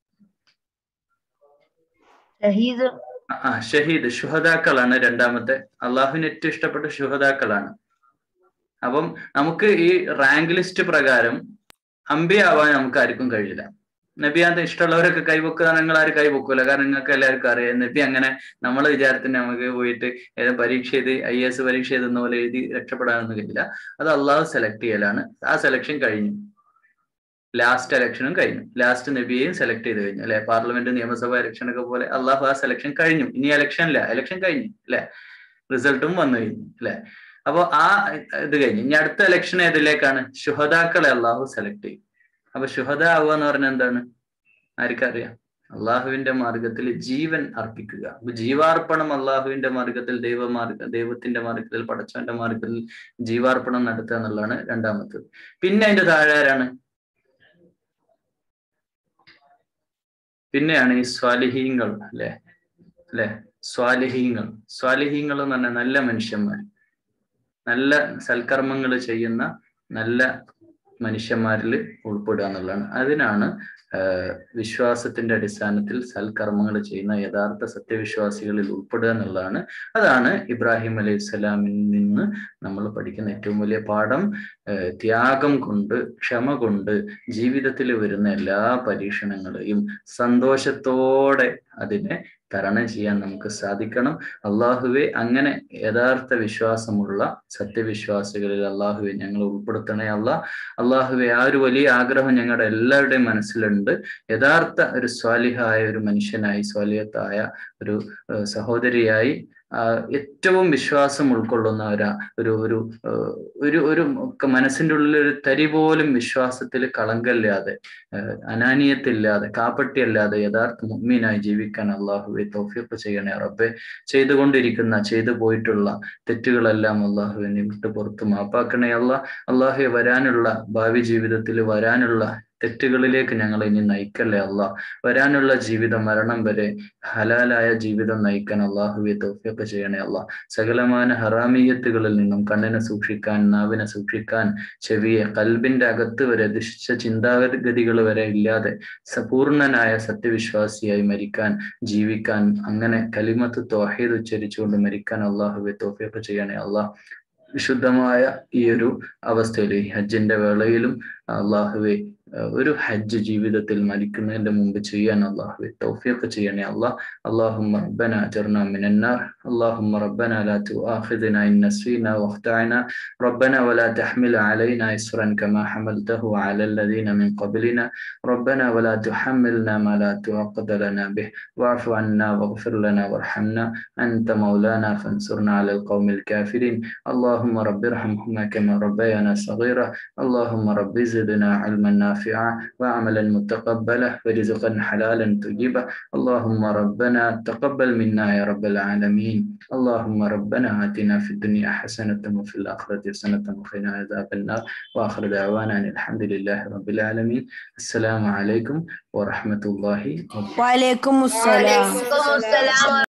ഷഹീദ് ആ, ആ ഷഹീദ് ശുഹദാക്കളാണ് രണ്ടാമത്തെ അള്ളാഹുവിന് ഏറ്റവും ഇഷ്ടപ്പെട്ട ശുഹദാക്കളാണ് അപ്പം നമുക്ക് ഈ റാങ്ക് ലിസ്റ്റ് പ്രകാരം അമ്പി ആവാൻ നമുക്ക് ആർക്കും കഴിയില്ല നബി അത് ഇഷ്ടമുള്ളവരൊക്കെ കൈവക്കുക നിങ്ങൾ ആരും കൈവക്കൂല കാരണം നിങ്ങൾക്ക് എല്ലാവർക്കും അറിയാം നബി അങ്ങനെ നമ്മൾ വിചാരത്തിന് നമുക്ക് പോയിട്ട് ഏതാ പരീക്ഷ എഴുതി ഐ എസ് പരീക്ഷ എഴുതുന്ന പോലെ എഴുതി രക്ഷപ്പെടാനൊന്നും കഴിയില്ല അത് അള്ളാഹു സെലക്ട് ചെയ്യലാണ് ആ സെലക്ഷൻ കഴിഞ്ഞു ലാസ്റ്റ് ഇലക്ഷനും കഴിഞ്ഞു ലാസ്റ്റ് നബിയെയും സെലക്ട് ചെയ്ത് കഴിഞ്ഞു അല്ലെ പാർലമെന്റ് നിയമസഭ ഇലക്ഷൻ ഒക്കെ പോലെ അള്ളാഹു ആ സെലക്ഷൻ കഴിഞ്ഞു ഇനി ഇലക്ഷൻ ഇല്ല ഇലക്ഷൻ കഴിഞ്ഞു അല്ലെ റിസൾട്ടും വന്നു കഴിഞ്ഞു അല്ലെ അപ്പൊ ആ ഇത് കഴിഞ്ഞു ഇനി അടുത്ത ഇലക്ഷൻ ഏതിലേക്കാണ് ശുഹദാക്കളെ അള്ളാഹു സെലക്ട് ചെയ്യും അപ്പൊ ശുഹദ ആവുക എന്ന് പറഞ്ഞാൽ എന്താണ് ആർക്കറിയാം അള്ളാഹുവിന്റെ മാർഗത്തിൽ ജീവൻ അർപ്പിക്കുക അപ്പൊ ജീവാർപ്പണം അള്ളാഹുവിന്റെ മാർഗത്തിൽ ദൈവമാർഗ ദൈവത്തിന്റെ മാർഗത്തിൽ പടച്ചവന്റെ മാർഗത്തിൽ ജീവാർപ്പണം നടത്തുക എന്നുള്ളതാണ് രണ്ടാമത്തത് പിന്നെ അതിന്റെ താഴെ ആരാണ് പിന്നെയാണ് ഈ സ്വാലിഹീങ്ങൾ അല്ലെ അല്ലെ സ്വാലിഹീങ്ങൾ സ്വാലിഹീങ്ങൾ എന്ന് പറഞ്ഞാൽ നല്ല മനുഷ്യന്മാർ നല്ല സൽക്കർമ്മങ്ങൾ ചെയ്യുന്ന നല്ല മനുഷ്യന്മാരിൽ ഉൾപ്പെടുക എന്നുള്ളതാണ് അതിനാണ് ആഹ് വിശ്വാസത്തിന്റെ അടിസ്ഥാനത്തിൽ സൽക്കർമ്മങ്ങൾ ചെയ്യുന്ന യഥാർത്ഥ സത്യവിശ്വാസികളിൽ ഉൾപ്പെടുക എന്നുള്ളതാണ് അതാണ് ഇബ്രാഹിം അലൈഹി സ്വലാമിൽ നിന്ന് നമ്മൾ പഠിക്കുന്ന ഏറ്റവും വലിയ പാഠം ആഹ് ത്യാഗം കൊണ്ട് ക്ഷമ കൊണ്ട് ജീവിതത്തിൽ വരുന്ന എല്ലാ പരീക്ഷണങ്ങളെയും സന്തോഷത്തോടെ അതിനെ തരണം ചെയ്യാൻ നമുക്ക് സാധിക്കണം അള്ളാഹുവെ അങ്ങനെ യഥാർത്ഥ വിശ്വാസമുള്ള സത്യവിശ്വാസികളിൽ അള്ളാഹുവെ ഞങ്ങൾ ഉൾപ്പെടുത്തണേ അല്ല അള്ളാഹുവെ ആ ഒരു വലിയ ആഗ്രഹം ഞങ്ങളുടെ എല്ലാവരുടെയും മനസ്സിലുണ്ട് യഥാർത്ഥ ഒരു സ്വാലിഹായ ഒരു മനുഷ്യനായി സ്വാലിഹത്തായ ഒരു ഏഹ് സഹോദരിയായി ആ, ഏറ്റവും വിശ്വാസം ഉൾക്കൊള്ളുന്ന ഒരാ ഒരു ഒരു ഏഹ് ഒരു ഒരു ഒക്കെ മനസ്സിന്റെ ഉള്ളിൽ ഒരു തരി പോലും വിശ്വാസത്തിൽ കളങ്കല്ലാതെ ഏഹ് അനാനിയത്തില്ലാതെ കാപ്പട്ടിയല്ലാതെ യഥാർത്ഥ മുഗ്മീനായി ജീവിക്കാൻ അള്ളാഹുവെ തൗഫീഖ് ചെയ്യണേ റബ്ബെ ചെയ്തുകൊണ്ടിരിക്കുന്ന ചെയ്തു പോയിട്ടുള്ള തെറ്റുകളെല്ലാം അള്ളാഹുവെ നീ വിട്ടു പുറത്ത് മാപ്പാക്കണേ അല്ല അള്ളാഹുവെ വരാനുള്ള ഭാവി ജീവിതത്തിൽ വരാനുള്ള തെറ്റുകളിലേക്ക് ഞങ്ങൾ ഇനി നയിക്കല്ലേ അല്ല വരാനുള്ള ജീവിതം മരണം വരെ ഹലാലായ ജീവിതം നയിക്കാൻ അള്ളാഹുവെ തൗഫീഖ് ചെയ്യണേ അല്ല സകലമാന ഹറാമീയത്തുകളിൽ നിന്നും കണ്ണിനെ സൂക്ഷിക്കാൻ നാവിനെ സൂക്ഷിക്കാൻ ചെവിയെ കൽബിന്റെ അകത്ത് വരെ ദുഷിച്ച ചിന്താഗതികൾ വരെ ഇല്ലാതെ സപൂർണനായ സത്യവിശ്വാസിയായി മരിക്കാൻ ജീവിക്കാൻ അങ്ങനെ കലിമത്ത് തോഹീദ് ഉച്ചരിച്ചുകൊണ്ട് മരിക്കാൻ അള്ളാഹുവെ തോഫിയൊക്കെ ചെയ്യണേ അള്ളാഹ് വിശുദ്ധമായ ഈ ഒരു അവസ്ഥയിൽ ഈ ഹജ്ജിന്റെ വേളയിലും അള്ളാഹുവെ ഏഹ് ഒരു ഹജ്ജ് ജീവിതത്തിൽ മരിക്കുന്നതിന്റെ മുമ്പ് ചെയ്യാൻ അള്ളാഹുവെ തൗഫീഖ് ചെയ്യണേ അള്ളാഹ് اللهم ربنا أجرنا من النار اللهم ربنا لا تؤاخذنا إن نسينا واخطأنا ربنا ولا تحمل علينا إصرا كما حملته على الذين من قبلنا ربنا ولا تحملنا ما لا طاقة لنا به واعف عنا واغفر لنا وارحمنا أنت مولانا فانصرنا على القوم الكافرين اللهم رب ارحمهما كما ربيانا صغيرا اللهم رب زدنا علما نافعا نافعا وعملا متقبلا ورزقا حلالا طيبا اللهم ربنا تقبل منا يا رب العالمين اللهم ربنا آتنا في الدنيا حسنة وفي الآخرة حسنة وقنا عذاب النار وآخر دعوانا أن الحمد لله رب العالمين السلام عليكم ورحمة الله وبركاته വലൈക്കും അസ്സലാം വലൈക്കും അസ്സലാം